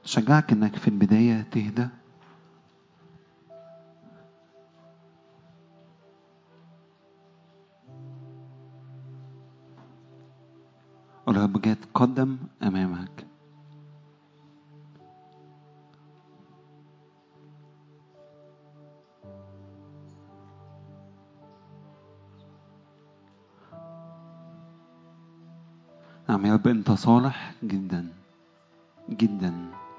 شجعك انك في البداية تهدى والرب جاي يتقدم أمامك نعم يا رب أنت صالح جدا جدا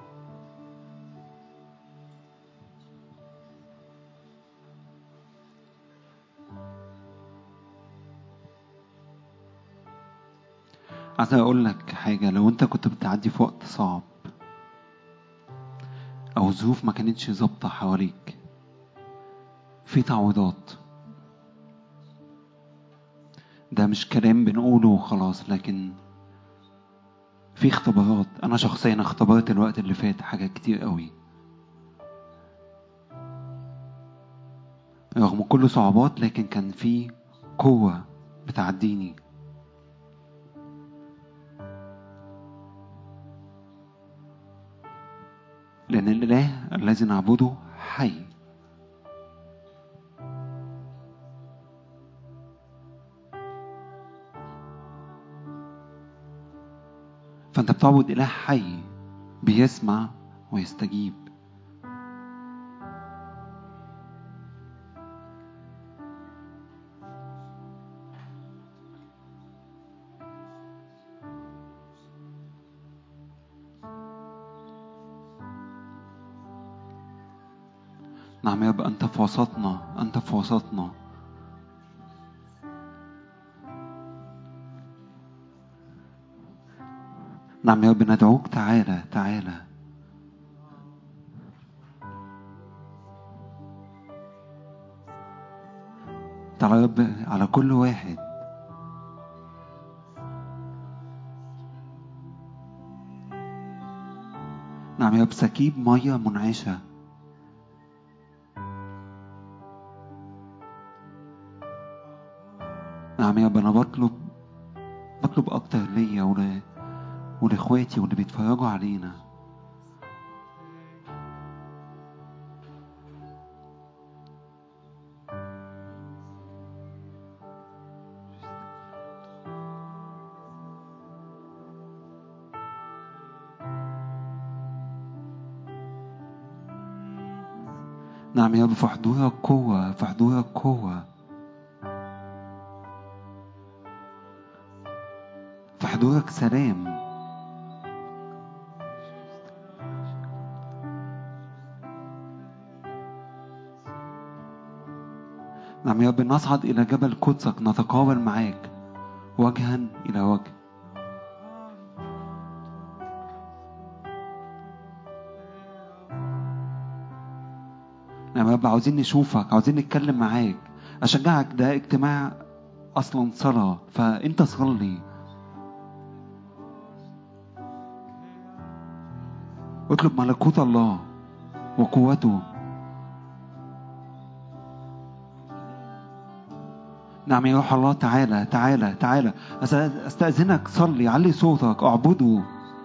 عايز أقول لك حاجة لو أنت كنت بتعدي في وقت صعب أو ظروف ما كانتش ظابطة حواليك في تعويضات ده مش كلام بنقوله وخلاص لكن في اختبارات انا شخصيا اختبرت الوقت اللي فات حاجات كتير قوي رغم كل صعوبات لكن كان في قوة بتعديني لأن الإله الذي نعبده حي فأنت بتعبد إله حي بيسمع ويستجيب نعم يا رب أنت في وسطنا أنت في وسطنا نعم يا رب ندعوك تعالى تعالى تعالى يا رب على كل واحد نعم يا رب سكيب مية منعشة نعم يا رب أنا بطلب بطلب أكتر ليا ول... ولإخواتي واللي بيتفرجوا علينا نعم يا رب في حضورك قوة في حضورك قوة في حضورك سلام نعم يا رب نصعد إلى جبل قدسك نتقابل معاك وجها إلى وجه نعم يا رب عاوزين نشوفك عاوزين نتكلم معاك أشجعك ده اجتماع أصلا صلاة فأنت صلي اطلب ملكوت الله وقوته نعم يا روح الله تعالى تعالى تعالى أس- استأذنك صلي علي صوتك اعبده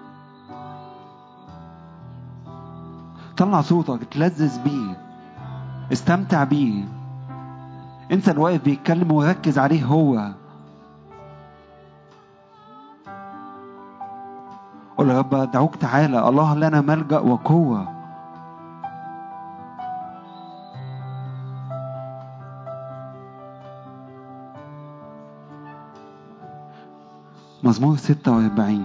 طلع صوتك تلذذ بيه استمتع بيه انسى الواقف بيتكلم وركز عليه هو قول يا رب ادعوك تعالى الله لنا ملجأ وقوة مزمور 46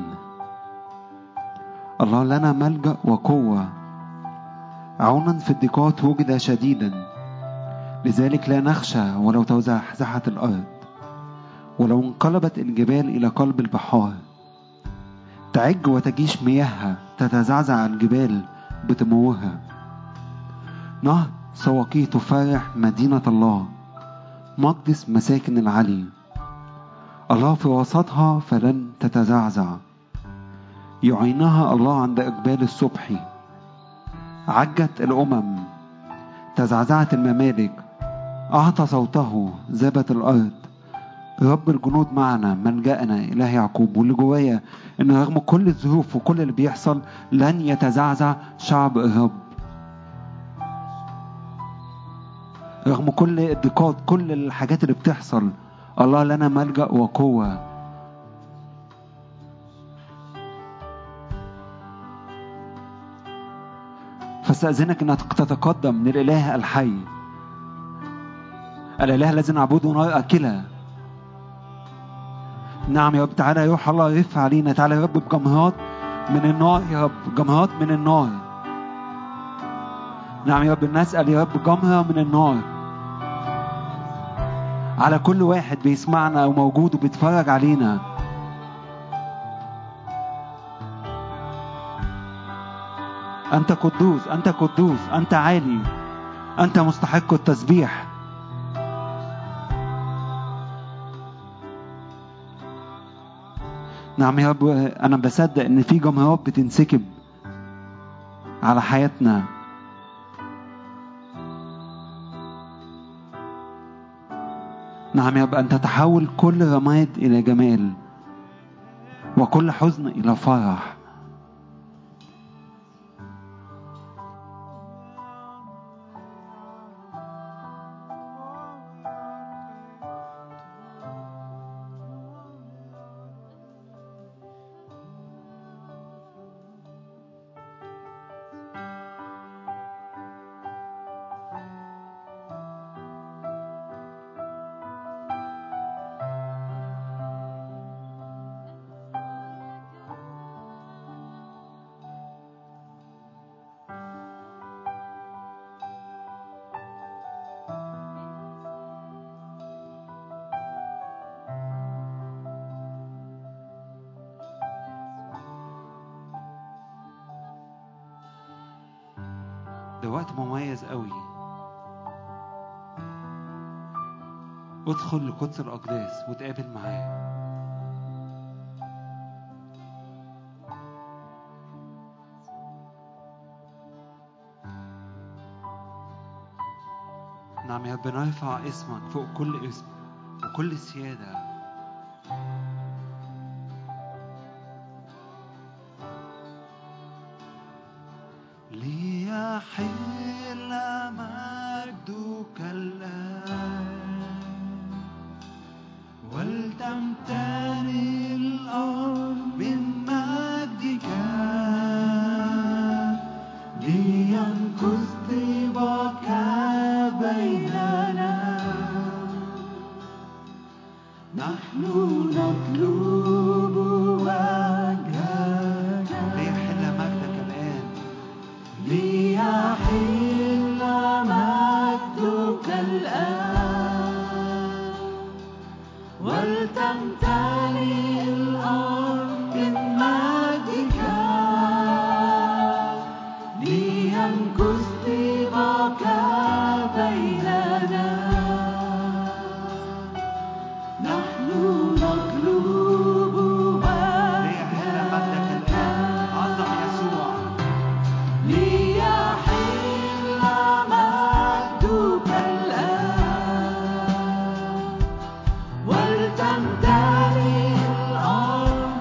الله لنا ملجأ وقوة عونا في الضيقات وجد شديدا لذلك لا نخشى ولو تزحزحت الأرض ولو انقلبت الجبال إلى قلب البحار تعج وتجيش مياهها تتزعزع الجبال بتموها نهر سواقيه تفرح مدينة الله مقدس مساكن العلي الله في وسطها فلن تتزعزع يعينها الله عند إقبال الصبح عجت الأمم تزعزعت الممالك أعطى صوته ذابت الأرض رب الجنود معنا ملجأنا إله يعقوب واللي جوايا إن رغم كل الظروف وكل اللي بيحصل لن يتزعزع شعب الرب رغم كل الضيقات كل الحاجات اللي بتحصل الله لنا ملجأ وقوة فاستأذنك انك تتقدم للإله الحي الإله الذي نعبده نار أكلة نعم يا رب تعالى يا روح الله يرفع علينا تعالى يا رب بجمهات من النار يا رب جمهات من النار نعم يا رب نسأل يا رب جمرة من النار على كل واحد بيسمعنا أو موجود وبيتفرج علينا أنت قدوس أنت قدوس أنت عالي أنت مستحق التسبيح نعم يا رب أنا بصدق إن في جمهورات بتنسكب على حياتنا نعم يا رب أن تتحول كل رماد إلى جمال وكل حزن إلى فرح ده وقت مميز قوي ادخل لقدس الأقداس وتقابل معاه نعم يا رب نرفع اسمك فوق كل اسم وكل سيادة ليحل مجدك الآن ولتمتلئ الأرض من مجدك لينكث طيبك بيننا نحن نطلب وجهك ليحل مجدك الآن ليحل مجدك الآن ولتمتلئ الأرض من مجدك لينكث طيبك بيننا نحن نطلب ليحل مجدك الآن عظم يسوع ليحل مجدك الآن ولتمتلئ الأرض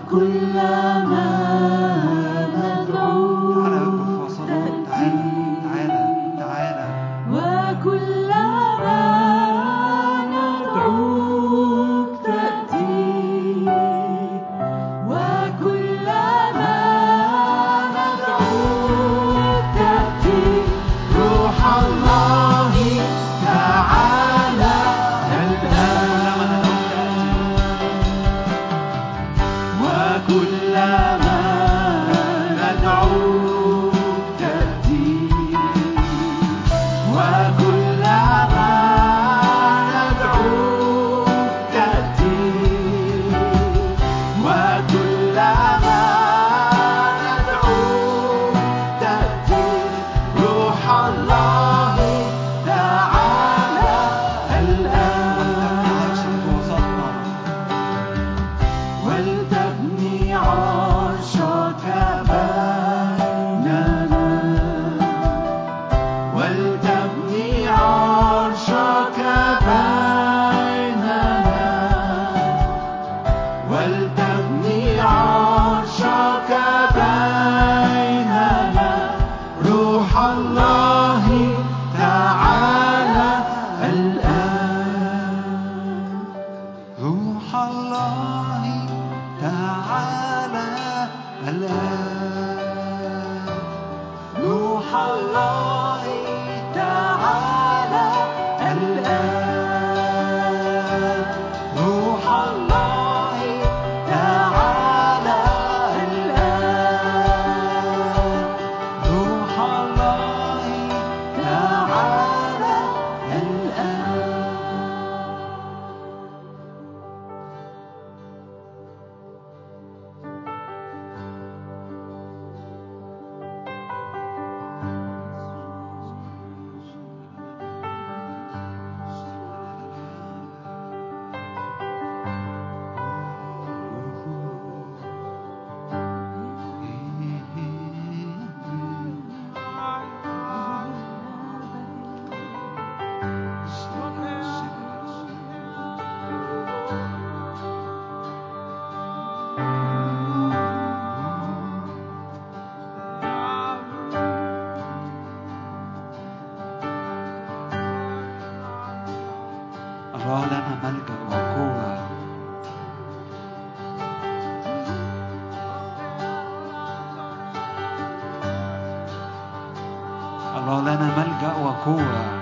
وكلما ندعو تعالى يا رب في وسطنا تعالى تعالى تعالى وكلما ندعوك تأتي وكلما ندعوك تأتي روح الله تعالى الآن وكلما ندعوك تأتي وكلما ندعوك تأتي وكلما ندعوك تأتي روح الله تعالى الآن ولتبني عرشك بيننا ولتبني عرشك بيننا ولتبني عرشك بيننا روح الله تعالى الآن روح الله تعالى الآن روح الله تعالى الآن روح الله تعالى الآن روح الله تعالى الآن الله لنا ملجأ وقوة الله لنا ملجأ وقوة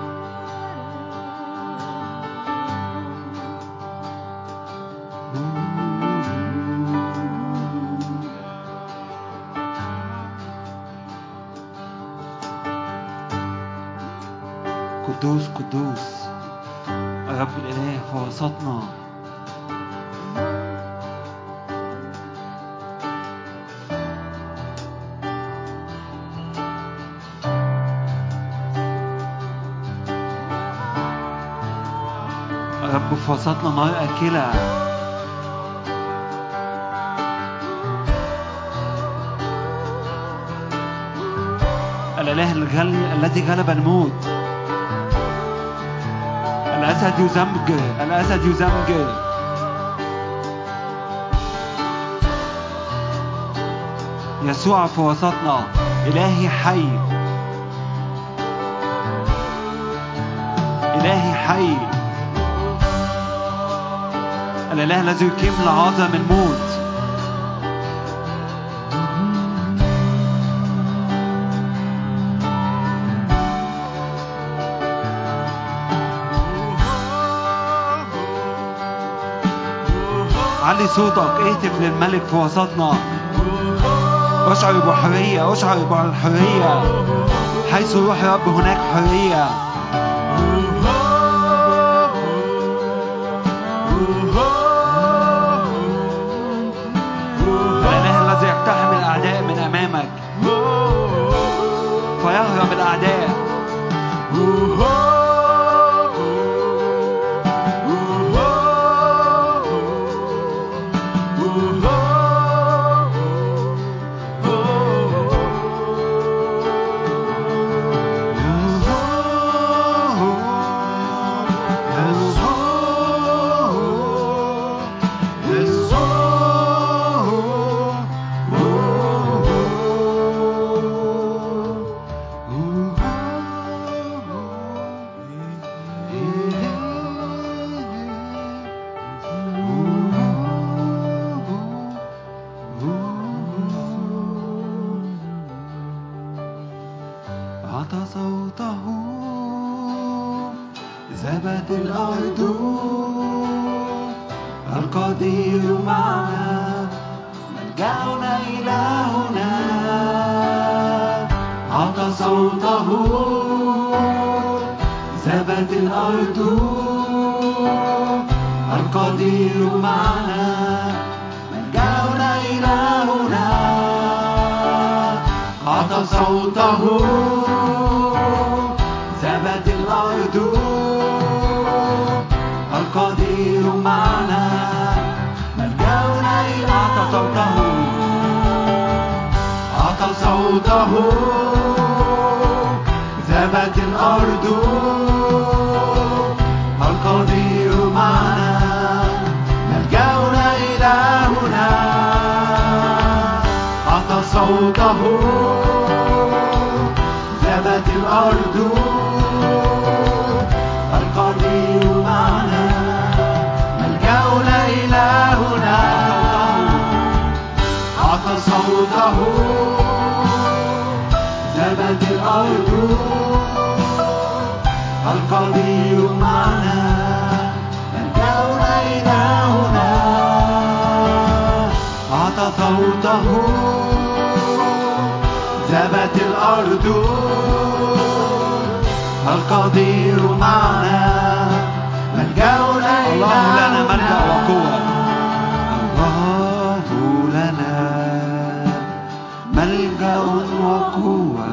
قدوس قدوس رب الإله في وسطنا رب في وسطنا نار أكلة الإله الغل- الذي غلب الموت الأسد يزمج الأسد يزمج يسوع في وسطنا إلهي حي إلهي حي الإله الذي يقيم العظم الموت علي صوتك اهتف للملك في وسطنا اشعر بحرية اشعر بالحرية حيث روح رب هناك حرية الإله الذي يقتحم الأعداء من أمامك فيهرب الأعداء Oh صوته ذابت الأرض القدير معنا ملجأنا إلهنا أعطى صوته ذابت الأرض القدير معنا ملجأنا إلهنا أعطى صوته ذابت الأرض القدير معنا ملجأنا إلى أعطى صوته أعطى صوته ذابت الأرض القدير معنا ملجأنا إلهنا أعطى صوته ذابت الأرض القدير معنا ملجأنا إلهنا أعطى صوته ذابت الأرض القدير معنا ملجأنا إلهنا أعطى صوته ذابت الأرض القدير معنا ملجأنا الله لنا ملجأ وقوة الله لنا ملجأ وقوة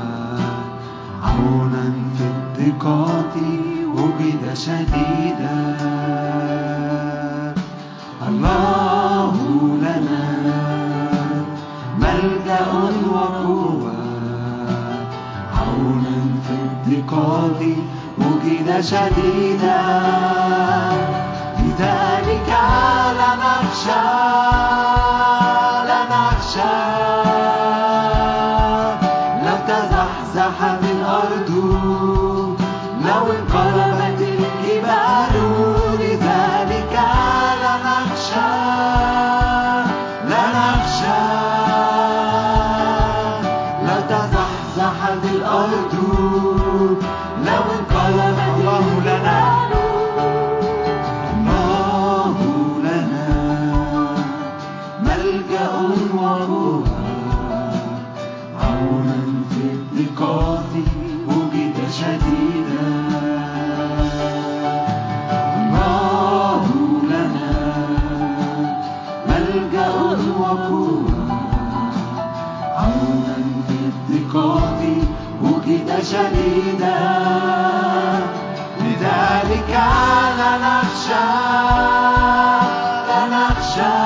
عونا في الضيقات وجد شديدا الله لنا ملجأ وقوة عونا في الضيقات وجد شديدا لذلك لا نخشى لا نخشى لو تزحزحت الأرض لو انقلبت الجبال لذلك لا نخشى لا نخشى لو تزحزحت الأرض لو انقلبت الله لنا الله لنا ملجأ وقوة عونا في الضيقات وجد شديدا الله لنا ملجأ وقوة عونا في الضيقات وجد شديدا لذلك لا نخشى لا نخشى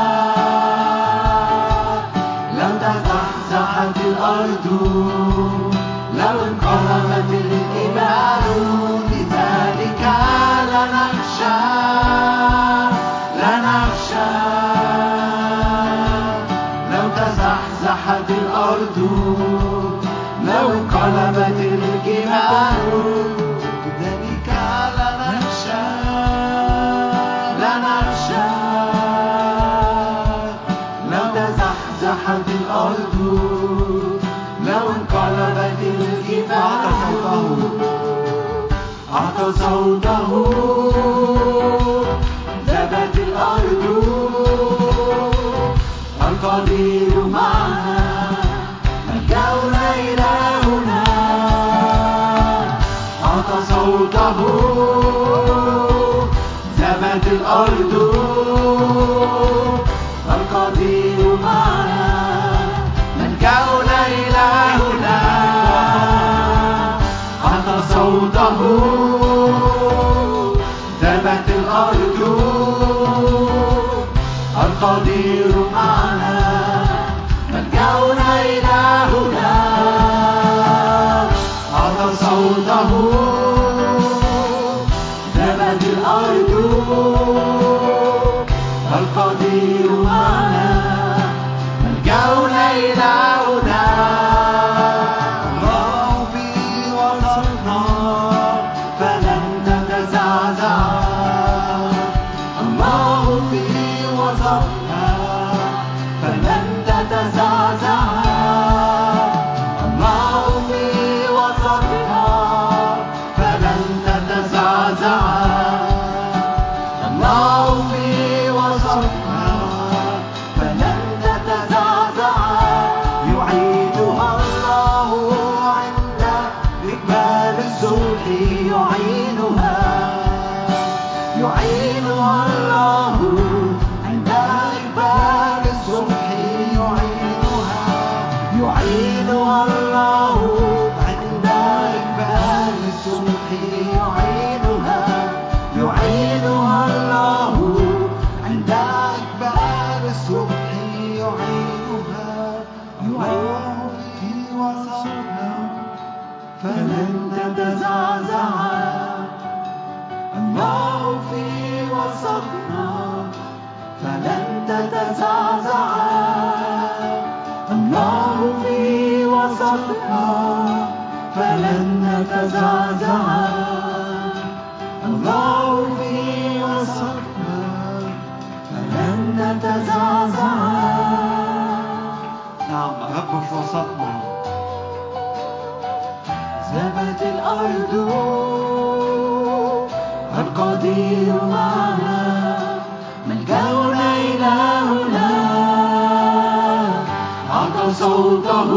لو تزحزحت الأرض لو انقلبت الجبال لذلك لا نخشى لا نخشى لو تزحزحت الأرض لو انقلبت الجبال لذلك لا نخشى لا نخشى لو تزحزحت الأرض لو انقلبت الجبال أعطى صوته ذابت الأرض القدير معنا ملجأنا إلهنا أعطى صوته ذابت الأرض القدير معنا ملجأنا إلهنا أعطى صوته ذابت الأرض القدير معنا ملجأنا إلهنا أعطى صوته ذابت الأرض القدير معنا ملجأنا إلهنا الله في وسطنا فلن نتزعزع الله في وسطنا فلن تتزعزع الله في وسطنا أكبر الصبح يعينها الله في وسطنا فلن تتزعزع الله في وسطنا فلن تتزعزع الله في وسطنا فلن نتزعزع الله في وسطنا فلن نتزعزع نعم الرب في وسطنا ذهبت الأرض القدير معنا ملجأنا إلهنا أعطى صوته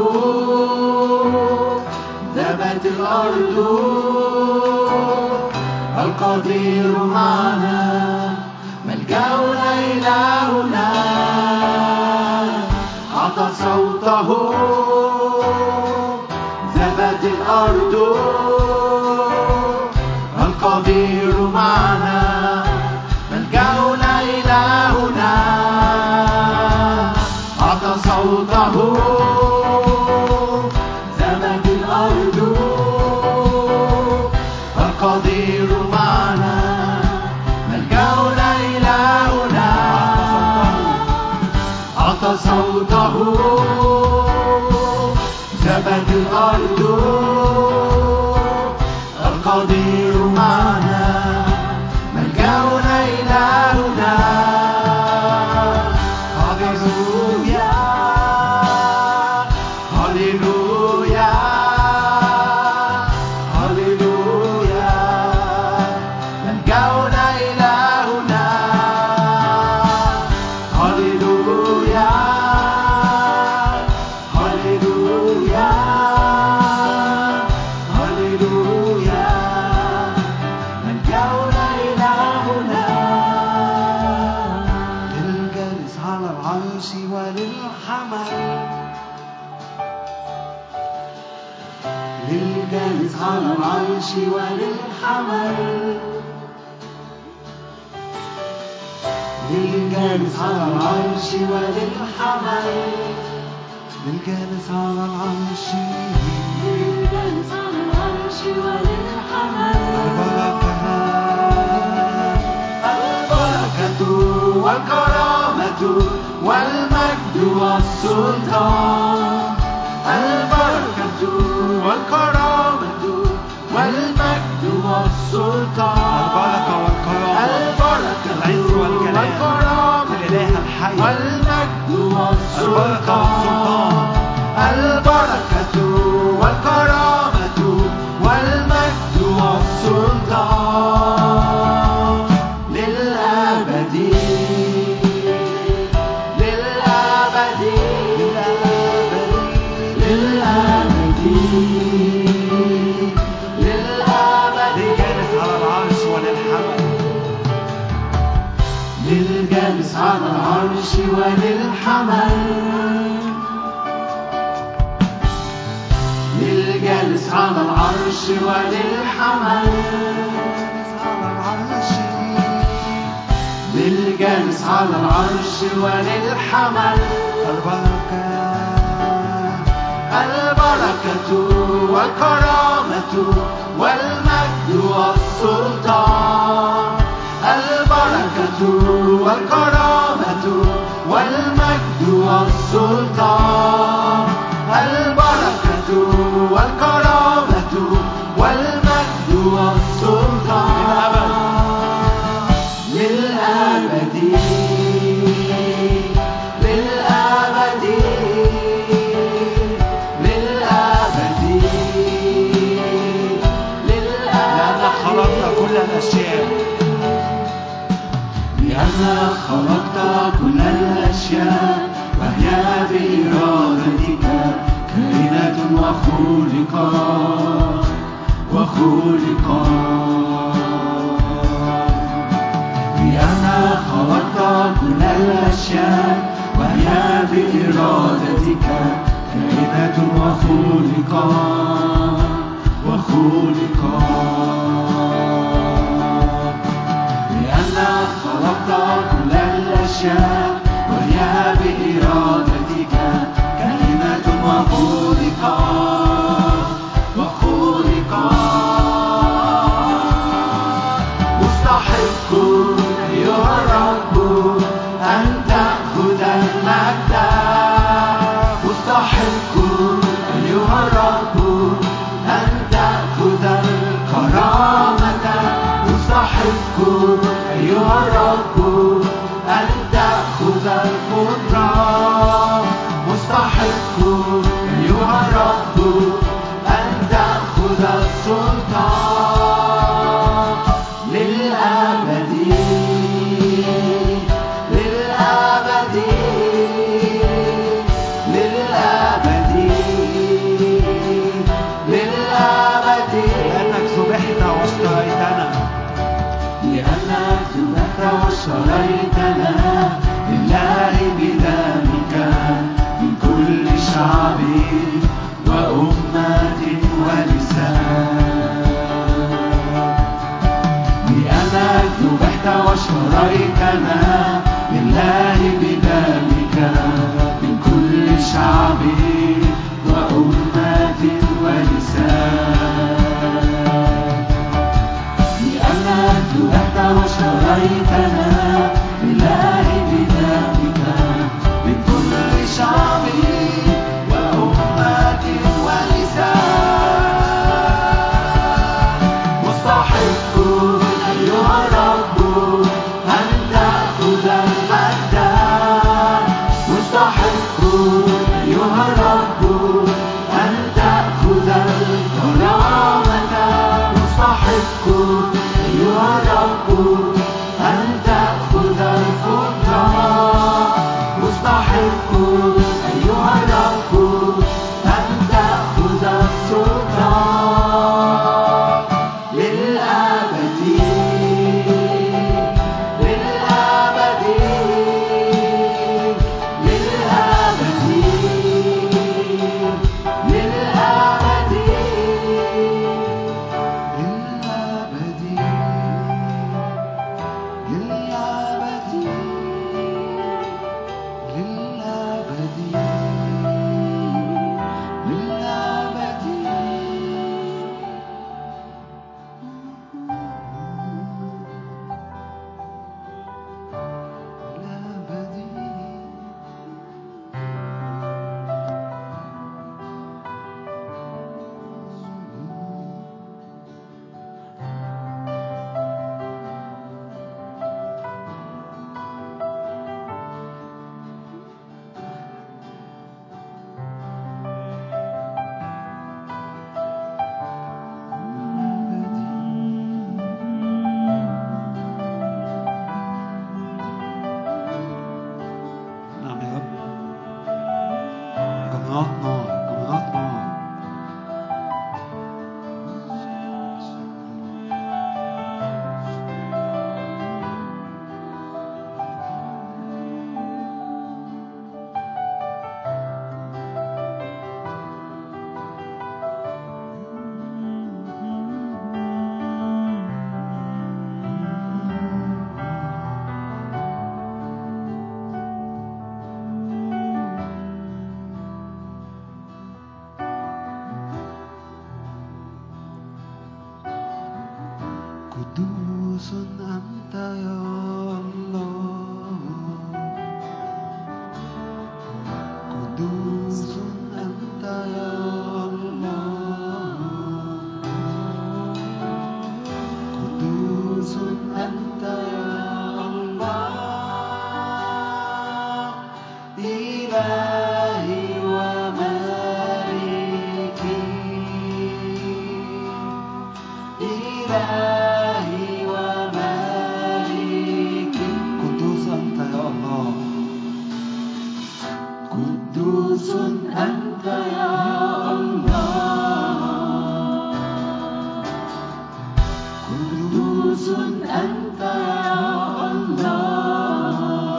ذهبت الأرض القدير معنا ملجأنا إلهنا أعطى صوته ذهبت الأرض القدير معنا ملجأنا إلهنا أعطى صوته ذهبت الأرض القدير معنا ملجأنا إلهنا أعطى صوته ثبت الأرض القدير معنا ملجأنا إلهنا هللويا هللويا هللويا ملجأنا إلهنا هللويا هللويا هللويا ملجأنا إلهنا للجالس على العرش وللحمل للجالس على العرش وللحمل للجالس على العرش وللحمل للجالس على العرش للجالس على العرش وللحمل البركة البركة والكرامة والمجد والسلطان البركة والكرامة والمجد والسلطان البركة والكرامة البركة العز والجلال والكرامة للإله الحي والمجد البركة والسلطان البركة والكرامة والمجد والسلطان للأبد للأبد للأبد للأبد للجالس على العرش وللحمل للجالس على العرش وللحمل للجالس على العرش وللحمل للجالس على العرش وللحمل البركة البركة والكرامة والمجد والسلطان البركة والكرامة والمجد والسلطان البركة والكرامة والمجد والسلطان للأبد للأبد للأبد لأنك خلقت كل الأشياء لأنك خلقت كل الأشياء وهي بإرادتك كائنة وخلقا وخلقا لأنك خلقت كل الأشياء وهي بإرادتك كائنة وخلقا وخلقا لأنك خلقت كل الأشياء الأشياء وهي بإرادتك كلمة وخلقا وخلقا مستحق أيها الرب أن تأخذ المجد مستحق أيها الرب أن تأخذ الكرامة مستحق أيها الرب أن تأخذ القدرة مستحق أيها الرب أن تأخذ السلطان للأبد للأبد للأبد للأبد لأنك ذبحت واشتريتنا لأنك ذبحت واشتريتنا لله بدمك من كل شعب وأمة ولسان لأنك ذبحت واشتريتنا لله بدمك من كل شعب وأمة ولسان لأنك ذبحت واشتريتنا لله بدمك من كل شعب وأمة ولسان مستحق أيها الرب أن تأخذ المجد مستحق أيها الرب أن تأخذ الكرامة مستحق أيها الرب أن تأخذ القدرة مستحق أيها الرب أن تأخذ السلطان للأبد للأبد للأبد للأبد للأبد للأبد للأبد للأبد نعم يا رب جمرات نار جمرات نار قدوس أنت يا الله قدوس أنت يا الله قدوس أنت يا الله إلهي ومالكي إلهي ومالكي قدوس أنت يا الله قدوس أنت يا الله قدوس أنت يا الله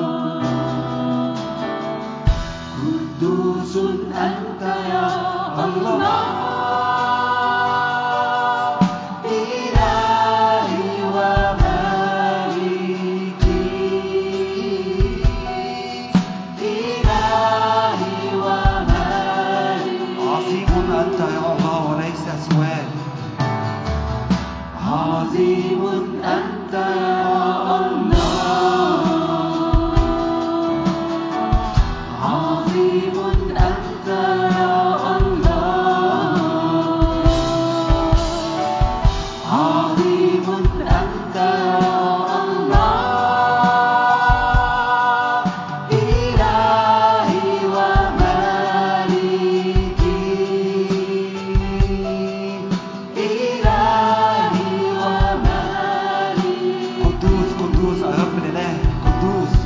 قدوس أنت يا الله إلهي ومالكي أنت يا الله وليس سواك عظيم أنت يا الله عظيم أنت يا الله عظيم أنت يا الله إلهي ومالكي إلهي ومالكي قدوس قدوس يا رب الإله قدوس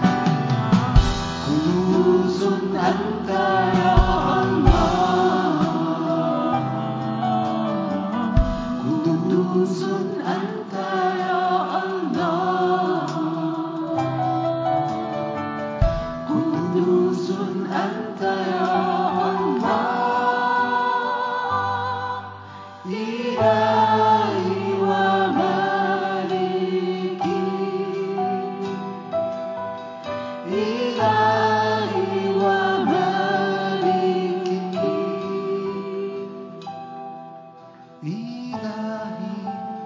قدوس أنت يا الله قدوس أنت يا الله قدوس أنت يا الله إلهي ومالكي إلهي ومالكي إلهي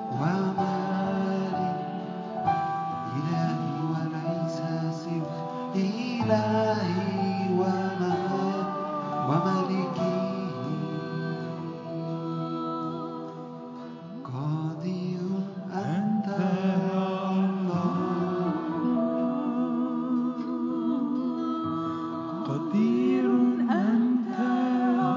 ومالي إلهي وليس سواك إلهي وما- وملكي قدير أنت يا الله قدير أنت يا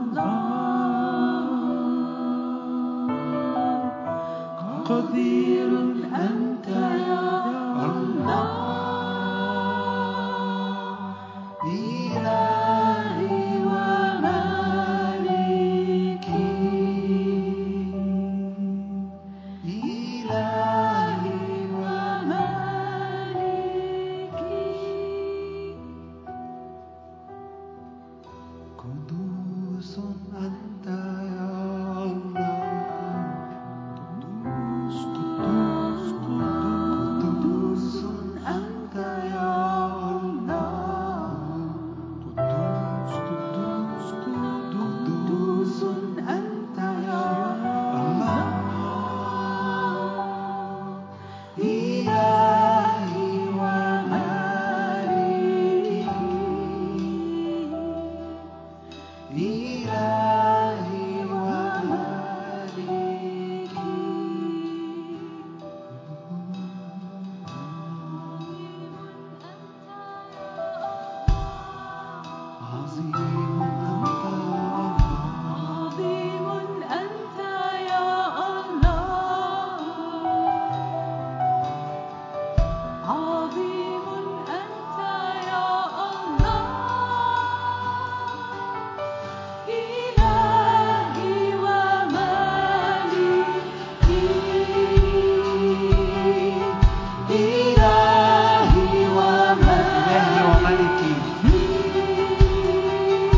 الله قدير أنت يا الله إلهي ومالكي إلهي ومالكي قدوس أنت يا الله قدوس قدوس قدوس أنت يا الله قدوس قدوس قدوس أنت يا الله إلهي ومالكي إلهي عظيم أنت عظيم أنت يا الله عظيم أنت يا الله إلهي ومالكي إلهي إلهي ومالكي وملكي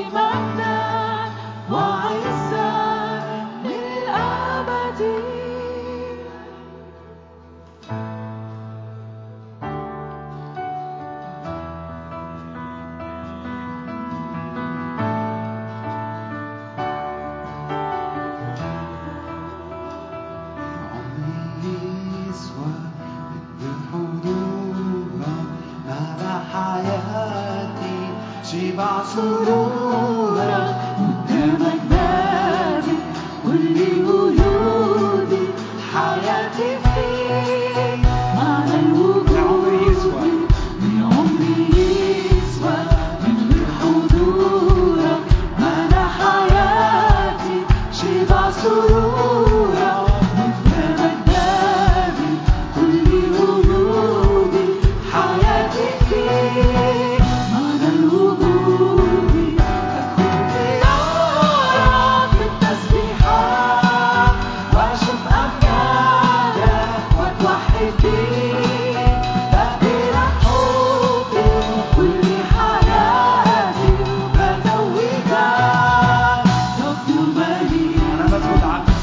مجدا وعزا للأبد عمري يسوى بحضورك مدى حياتي شبع سرورك قدامك بابي كل وجودي حياتي فيك معنى الوجود عمري يسوى. من عمري يسوى من حضورك مدى حياتي شبع سرورك قدامك بابي كل وجودي حياتي فيك معنى الوجود أكون بنارك في التسبيحات وأشوف أمجادك وأتوحد بيك تقديرك حبي كل حياتي بتوجك رب مليك أنا بسجد عنك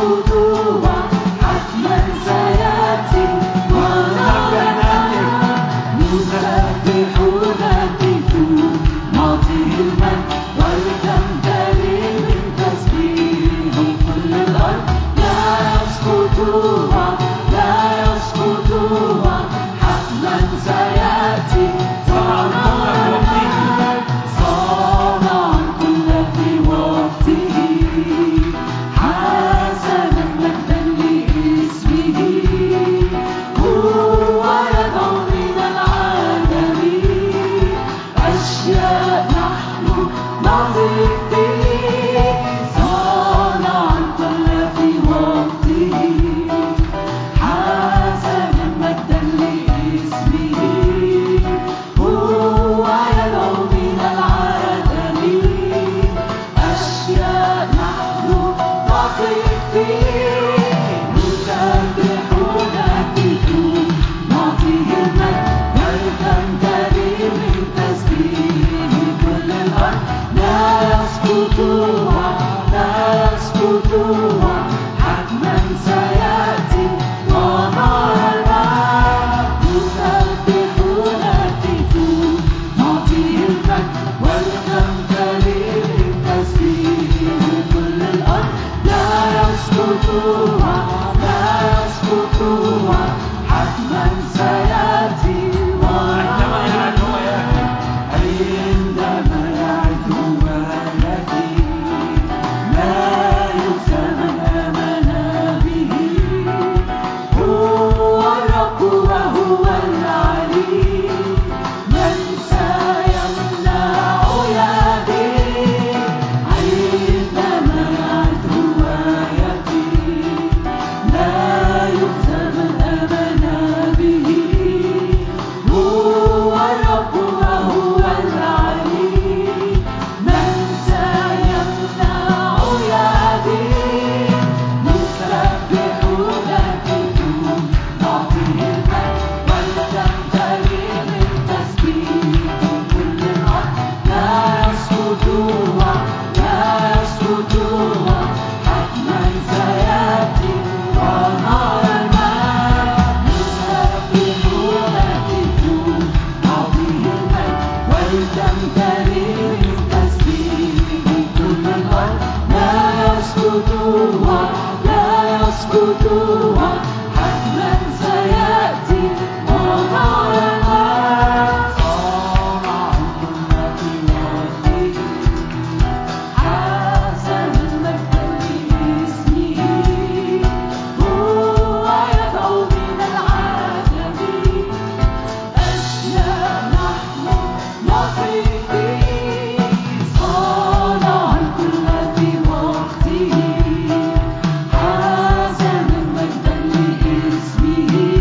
اسمه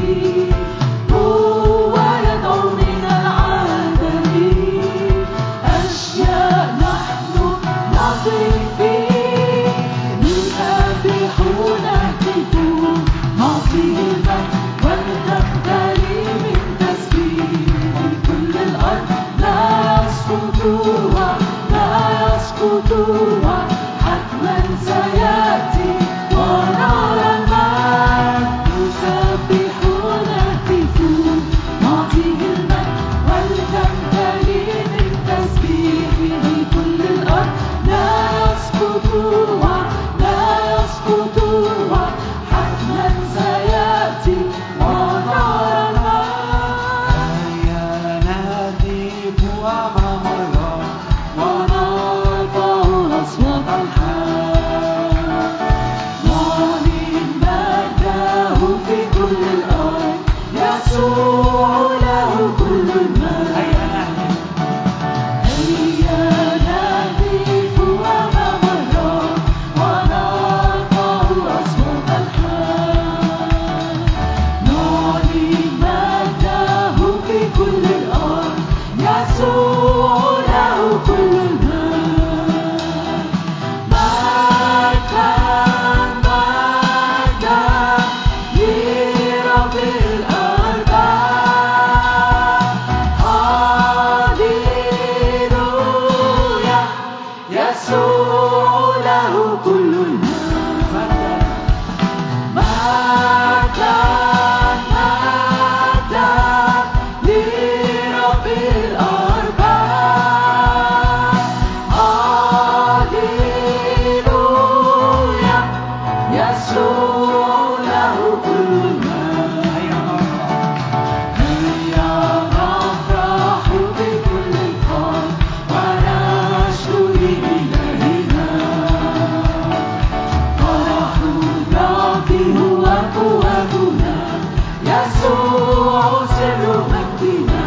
يسوع له كل المجد هيا نفرح بكل القلب ونشكر إلهنا فرح الرب هو قوتنا يسوع سر مجدنا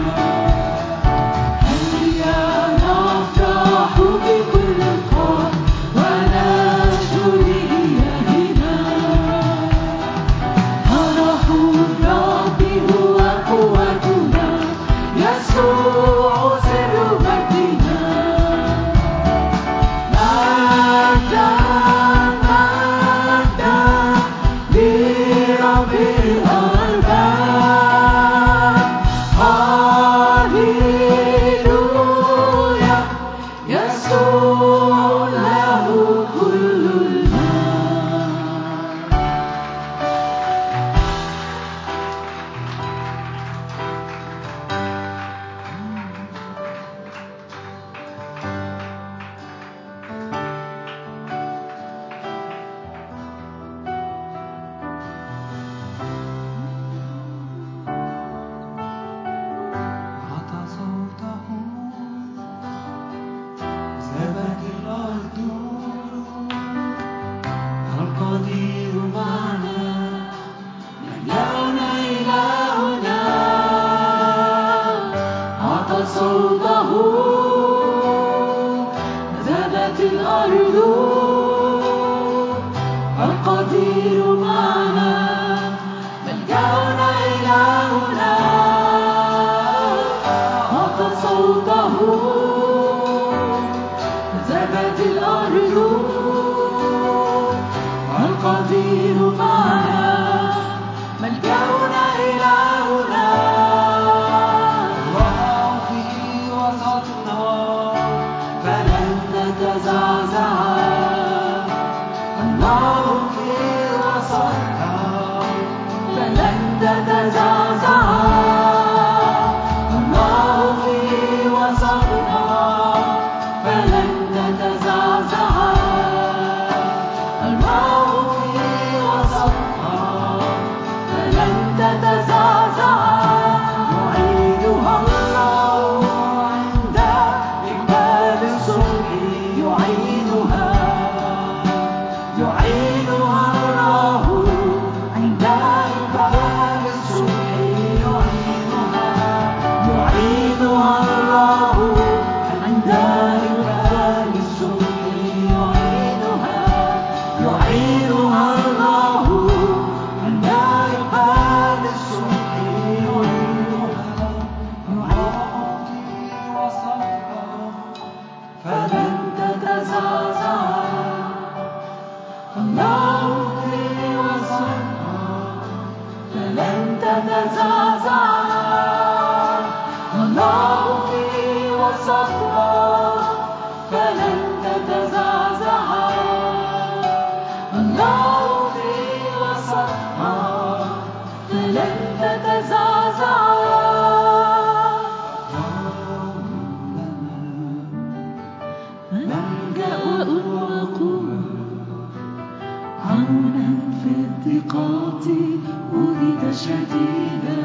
هيا نفرح بكل القلب ونشكر إلهنا فرح الرب هو قوتنا يسوع سر مجدنا مجدا مجدا لرب الأرباب هاليلويا يسوع له كل المجد عطى صوته ذابت الأرض القدير معنا ملأنا إلهنا عطى صوته ذابت الأرض القدير معنا ملجأنا إلهنا عطى صوته ذابت الأرض القدير معنا ملجأنا إلهنا الله في وسطنا فلن نتزعزع الله في وسطنا فلن تتزعزع الله في وسطنا فلن تتزعزع الله في وسطنا فلن تتزعزع يعيدها الله عند إقبال الصبح يعيدها يعيدها الله عند إقبال الصبح يعيدها يعيدها الله عند إقبال الصبح يعيدها يعيدها الله عند إقبال الصبح يعيدها فلن تتزعزع الله في وسطنا فلن تتزعزع الله في وسطنا فلن تتزعزع الله في وسطنا فلن تتزعزع ملجأ وقوة عونا في الضيقات وجد شديدا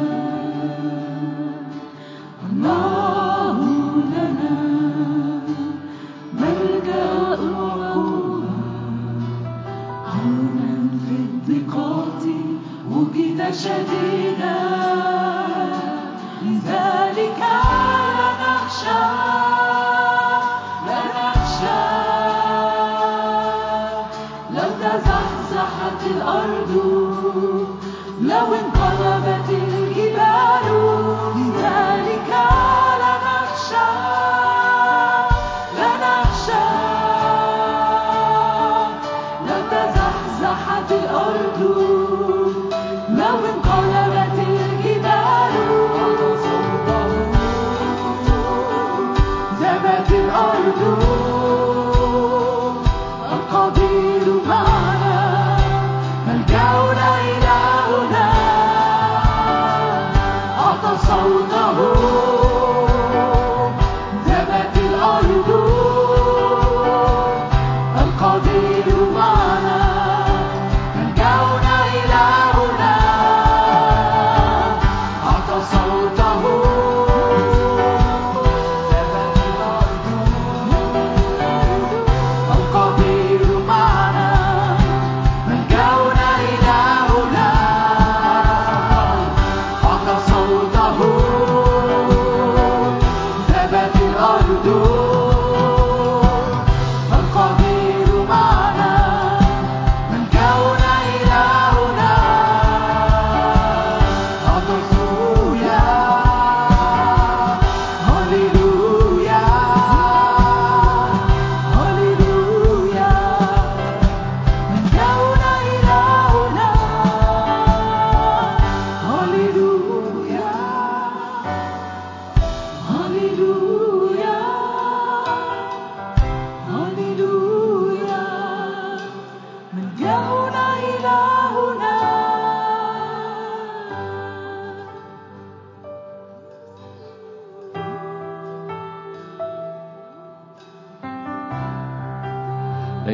الله لنا ملجأ وقوة عونا في الضيقات وجد شديدا لذلك لا نخشى لا نخشى لو تزحزحت الأرض لو انقلبت الجبال لذلك لا نخشى لا نخشى لو تزحزحت الأرض لو انقلبت الجبال ذابت الأرض القدير معنا ملجأنا إلهنا أعطى صوته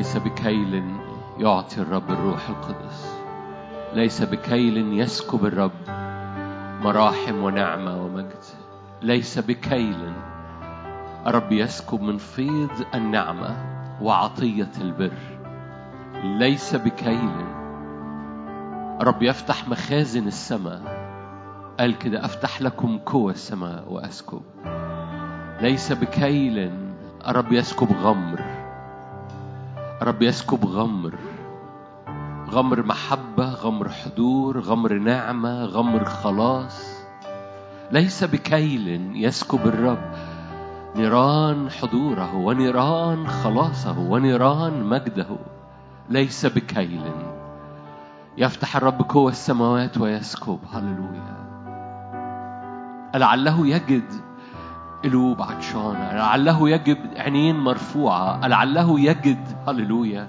ليس بكيل يعطي الرب الروح القدس ليس بكيل يسكب الرب مراحم ونعمة ومجد ليس بكيل الرب يسكب من فيض النعمة وعطية البر ليس بكيل الرب يفتح مخازن السماء قال كده أفتح لكم كوى السماء وأسكب ليس بكيل الرب يسكب غمر الرب يسكب غمر غمر محبة غمر حضور غمر نعمة غمر خلاص ليس بكيل يسكب الرب نيران حضوره ونيران خلاصه ونيران مجده ليس بكيل يفتح الرب كوى السماوات ويسكب هللويا لعله يجد قلوب عطشانة لعله يجد عينين مرفوعة لعله يجد هللويا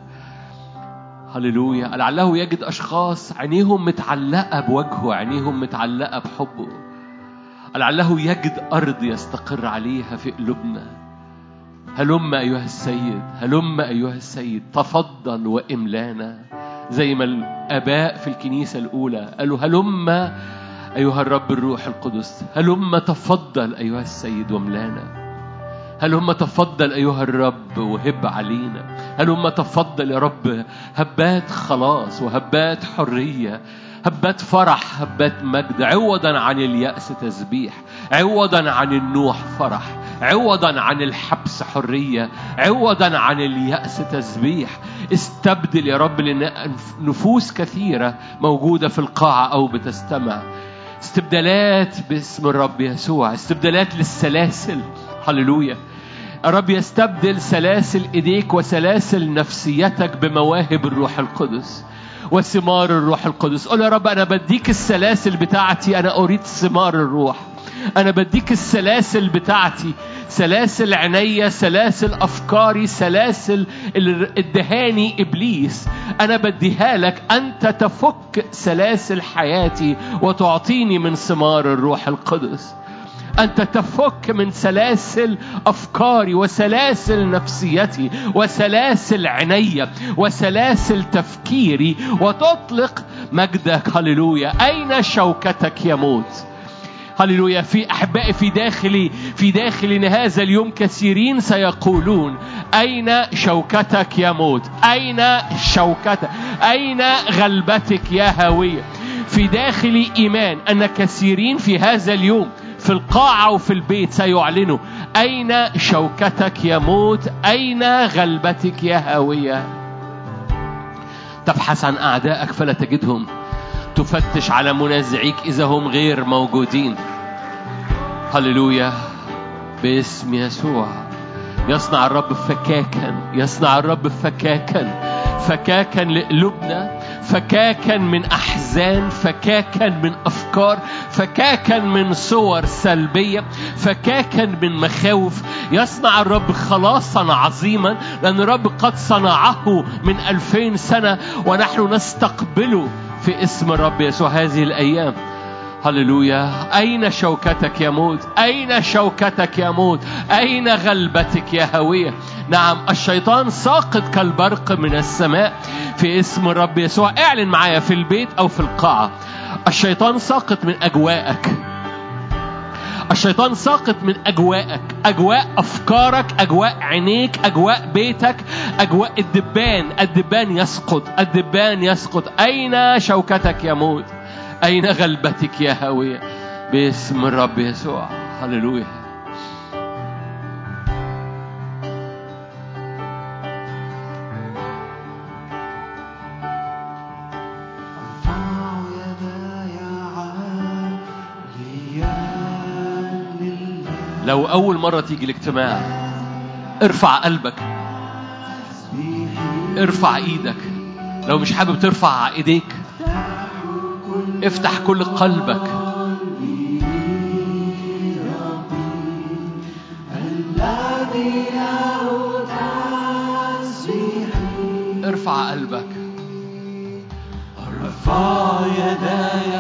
هللويا لعله يجد أشخاص عينيهم متعلقة بوجهه عينيهم متعلقة بحبه لعله يجد أرض يستقر عليها في قلوبنا هلم أيها السيد هلم أيها السيد تفضل وإملانا زي ما الآباء في الكنيسة الأولى قالوا هلم أيها الرب الروح القدس هلم تفضل أيها السيد واملانا هلم تفضل أيها الرب وهب علينا هلم تفضل يا رب هبات خلاص وهبات حرية هبات فرح هبات مجد عوضا عن اليأس تسبيح عوضا عن النوح فرح عوضا عن الحبس حرية عوضا عن اليأس تسبيح استبدل يا رب لأن نفوس كثيرة موجودة في القاعة أو بتستمع استبدالات باسم الرب يسوع استبدالات للسلاسل هللويا الرب يستبدل سلاسل ايديك وسلاسل نفسيتك بمواهب الروح القدس وثمار الروح القدس قول يا رب انا بديك السلاسل بتاعتي انا اريد ثمار الروح انا بديك السلاسل بتاعتي سلاسل عينيا سلاسل افكاري سلاسل اللي ادهاني ابليس انا بديها لك انت تفك سلاسل حياتي وتعطيني من ثمار الروح القدس أنت تفك من سلاسل أفكاري وسلاسل نفسيتي وسلاسل عيني وسلاسل تفكيري وتطلق مجدك هللويا أين شوكتك يا موت هللويا في احبائي في داخلي في داخل هذا اليوم كثيرين سيقولون اين شوكتك يا موت اين شوكتك اين غلبتك يا هاويه في داخلي ايمان ان كثيرين في هذا اليوم في القاعة وفي البيت سيعلنوا أين شوكتك يا موت أين غلبتك يا هاوية تبحث عن أعدائك فلا تجدهم تفتش على منازعيك إذا هم غير موجودين هللويا باسم يسوع يصنع الرب فكاكا يصنع الرب فكاكا فكاكا لقلوبنا فكاكا من احزان فكاكا من افكار فكاكا من صور سلبيه فكاكا من مخاوف يصنع الرب خلاصا عظيما لان الرب قد صنعه من ألفين سنه ونحن نستقبله في اسم الرب يسوع هذه الايام هللويا أين شوكتك يا موت أين شوكتك يا موت أين غلبتك يا هوية نعم الشيطان ساقط كالبرق من السماء في اسم الرب يسوع اعلن معايا في البيت أو في القاعة الشيطان ساقط من أجواءك الشيطان ساقط من أجواءك أجواء أفكارك أجواء عينيك أجواء بيتك أجواء الدبان الدبان يسقط الدبان يسقط أين شوكتك يا موت أين غلبتك يا هاوية باسم الرب يسوع هللويا ارفع يداي عاليا لله لو أول مرة تيجي الاجتماع ارفع قلبك ارفع ايدك لو مش حابب ترفع ايديك افتح كل قلبك الذي له تسبيحي ارفع قلبك ارفع يداي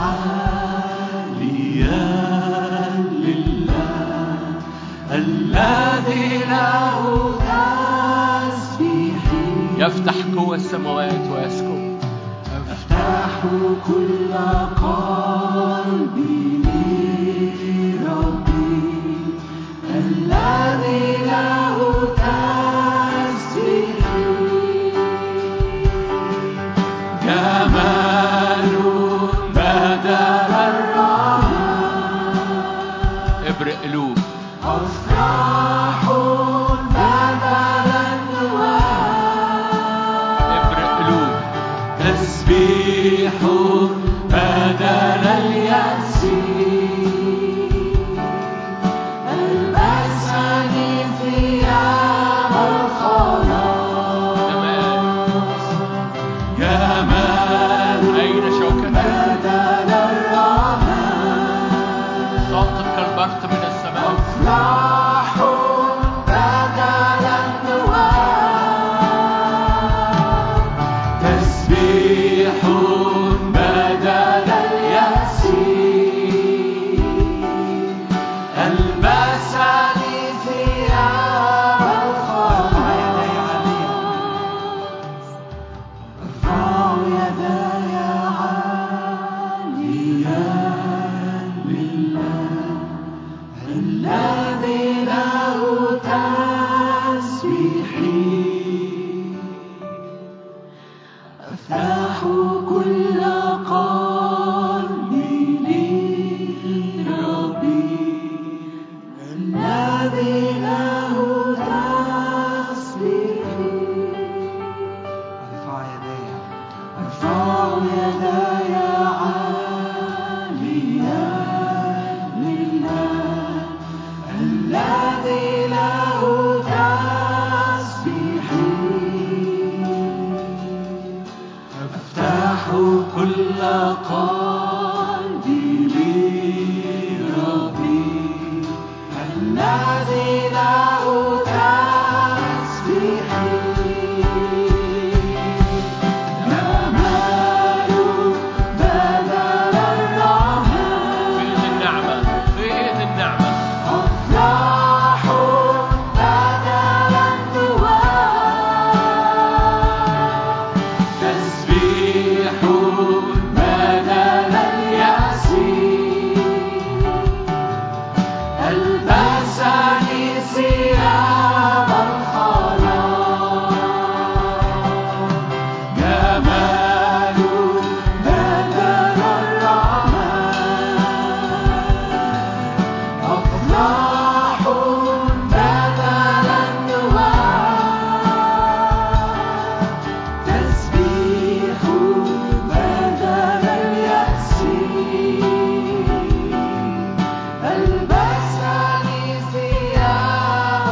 عاليا لله الذي له تسبيحي يفتح قوى السماوات ويسكب أفتح كل قلبي لربي الذي له تسبيحي جمال بدل ابرق قلوب أفراح بدل النواة ابرق قلوب تسبيح بدل اليأس ألبسني ثياب الخلاص جمال أين شوكتك بدل الرحمن ساقط كالبرق من السماء أفراح بدل النواة تسبيح بدل اليأس ألبسني ثياب الخلاص ارفع يداي عاليا لله الذي له تسبيحي أفتح كل قلبي لربي الذي له تسبيحي ارفع يداي أرفع يداي عاليا لله الذي له تسبيحي أفتح كل قلبي لربي الذي له تسبيحي جمال بدل الرحمن فيض النعمة فيض النعمة أفراح بدل النواة تسبيح بدل اليأس ألبسني ثياب الخلاص جمال بدل الرحمن أفراح بدل النواة تسبيح بدل اليأس ألبسني ثياب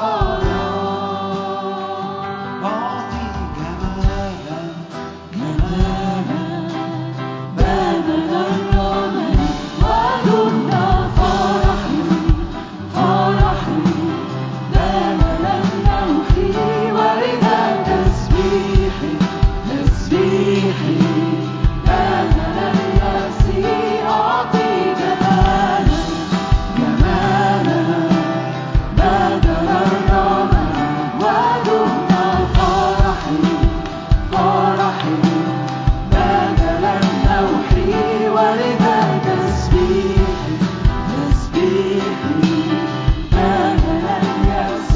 الخلاص أعطي جمالا جمالا بدل الرمل ودمنا فرحي فرحي بدل النوح وردا تسبيحي تسبيحي بدل اليأس أعطي جمالا جمالا بدل الرمل ودمنا فرحي فرحي بدل النوح وردا تسبيحي تسبيحي بدل اليأس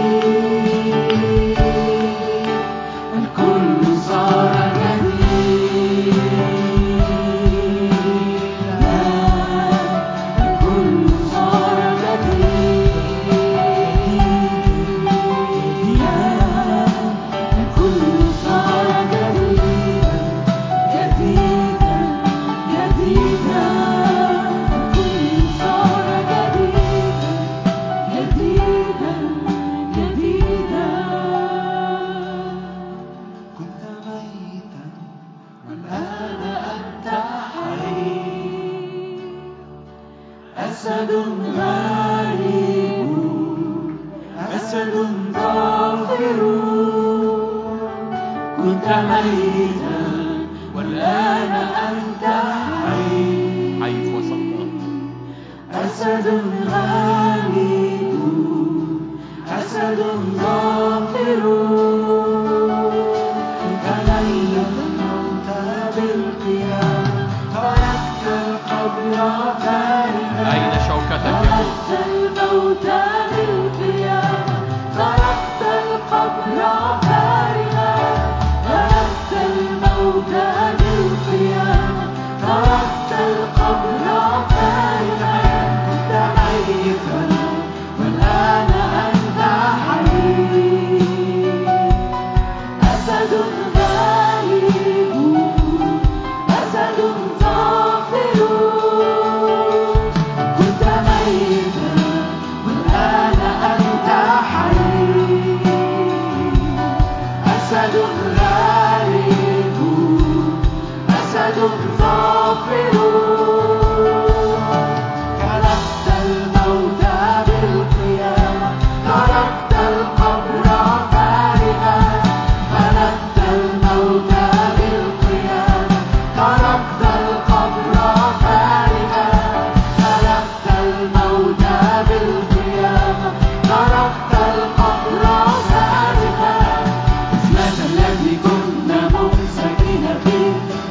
الكل صار جديدا الكل صار جديدا الكل صار جديدا جديدا جديدا الكل صار جديدا جديدا جديدا كنت ميتا والآن أنت حي أسد غالب أسد ظافر كنت ميتا والآن أنت حي حي في وسطنا أسد غالب أسد ظافر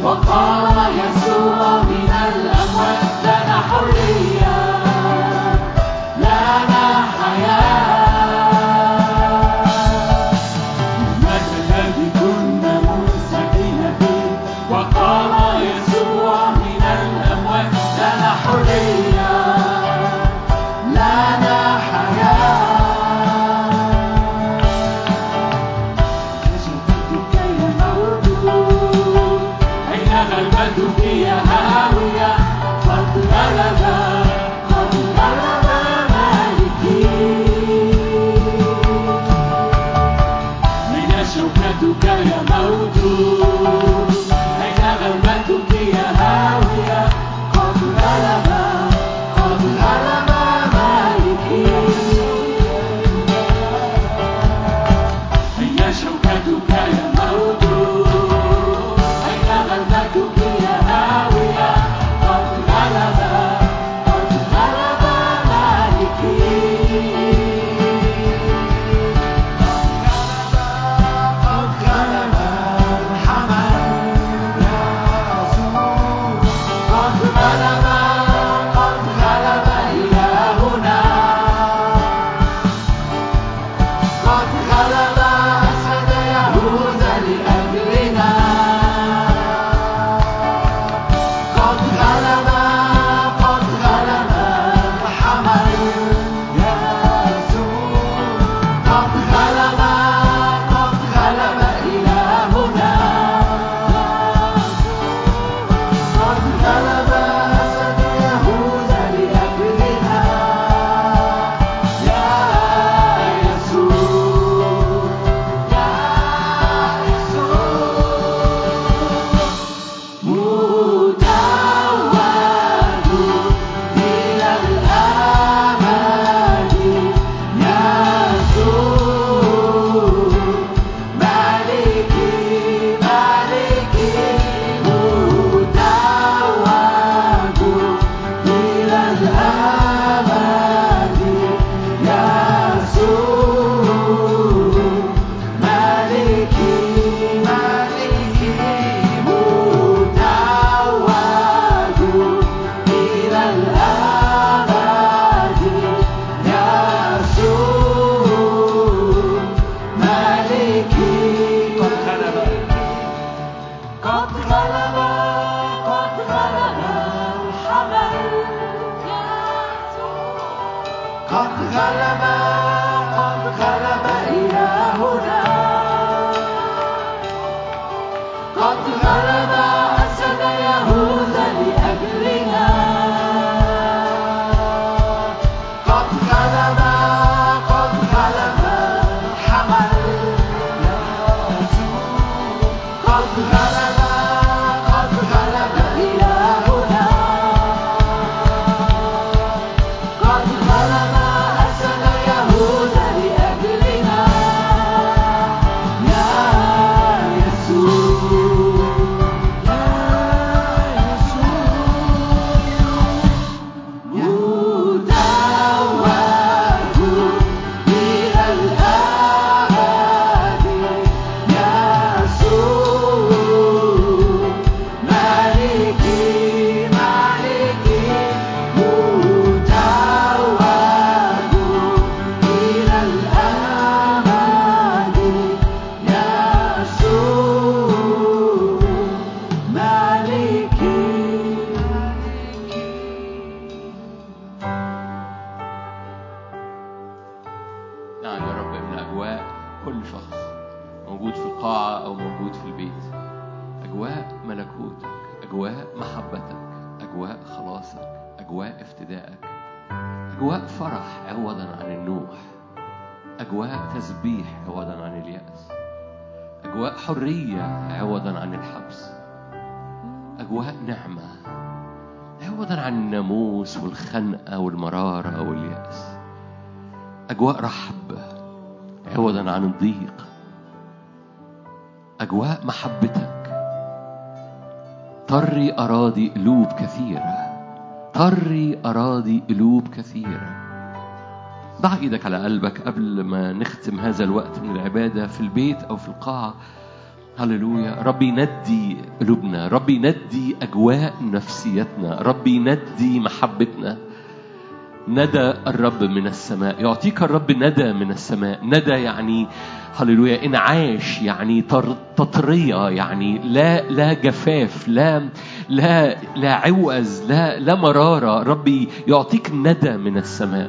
وقام يسوع من الأموات لنا حرية لنا حياة المجد الذي كنا منسكين فيه وقام يسوع من الأموات لنا حرية لنا حياة جسدك يا موجود أين غلبتك يا هاوية قد غلب قد غلب مالكي أين شوكتك يا موجود أين غلبتك يا هاوية قد غلب قد غلب مالكي أين شوكتك يا موجود أين غلبتك يا هاوية قد غلب قد غلب مالكي قد غلب الحمل قد غلب قد غلب إلهنا قد غلب أسد يهوذا لأجلنا قد غلب قد غلب الحمل يسوع قد غلب قد غلب إلهنا قد غلب أسد يهوذا لأجلنا يا يسوع يا يسوع متوج إلى الأبد يسوع مالكي مالكي متوج إلى الأبد يسوع مالكي مالكي متوج إلى الأبد يسوع مالكي قد غلب قد غلب قد غلب الحمل قد غلب قد غلب إلهنا قد غلب أسد يهوذا لأجلنا قد غلب قد غلب الحمل قد غلب قد غلب إلهنا قد غلب أسد يهوذا لأجلنا يا يسوع يا يسوع متوج إلى الأبد يسوع مالكي مالكي متوج إلى الأبد يسوع مالكي نعم يا رب من أجواء كل شخص موجود في القاعة أو موجود في البيت أجواء ملكوتك أجواء محبتك أجواء خلاصك أجواء افتدائك أجواء فرح عوضا عن النوح أجواء تسبيح عوضا عن اليأس أجواء حرية عوضا عن الحبس أجواء نعمة عوضا عن الناموس والخنقة والمرارة واليأس أجواء رحب عوضا عن الضيق أجواء محبتك طري أراضي قلوب كثيرة طري أراضي قلوب كثيرة ضع إيدك على قلبك قبل ما نختم هذا الوقت من العبادة في البيت أو في القاعة هللويا رب يندي قلوبنا رب يندي أجواء نفسيتنا رب يندي محبتنا ندى الرب من السماء يعطيك الرب ندى من السماء ندى يعني هللويا انعاش يعني تر- تطرية يعني لا لا جفاف لا لا لا عوز لا لا مرارة ربي يعطيك ندى من السماء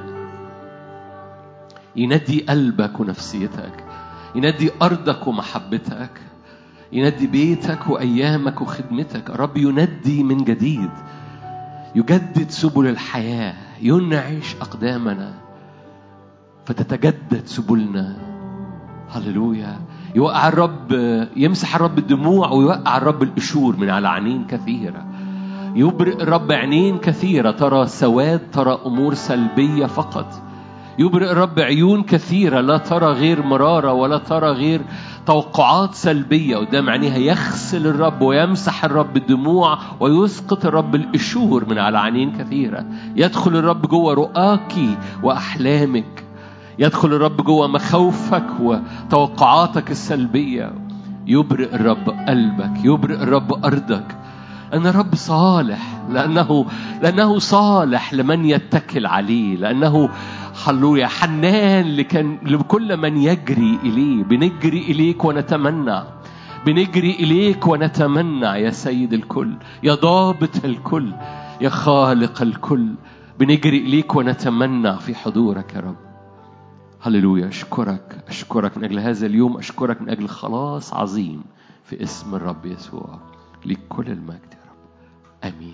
يندي قلبك ونفسيتك يندي أرضك ومحبتك يندي بيتك وأيامك وخدمتك رب يندي من جديد يجدد سبل الحياة ينعش أقدامنا فتتجدد سبلنا هللويا يوقع الرب يمسح الرب الدموع ويوقع الرب القشور من على عينين كثيرة يبرئ الرب عينين كثيرة ترى سواد ترى أمور سلبية فقط يبرئ الرب عيون كثيرة لا ترى غير مرارة ولا ترى غير توقعات سلبية قدام عينيها يغسل الرب ويمسح الرب الدموع ويسقط الرب القشور من على عينين كثيرة يدخل الرب جوه رؤاك وأحلامك يدخل الرب جوه مخاوفك وتوقعاتك السلبية يبرئ الرب قلبك يبرئ الرب أرضك أن الرب صالح لأنه لأنه صالح لمن يتكل عليه لأنه هللويا حنان لكن لكل من يجري إليه بنجري إليك ونتمنى بنجري إليك ونتمنى يا سيد الكل يا ضابط الكل يا خالق الكل بنجري إليك ونتمنى في حضورك يا رب هللويا أشكرك أشكرك من أجل هذا اليوم أشكرك من أجل خلاص عظيم في اسم الرب يسوع ليك كل المجد يا رب آمين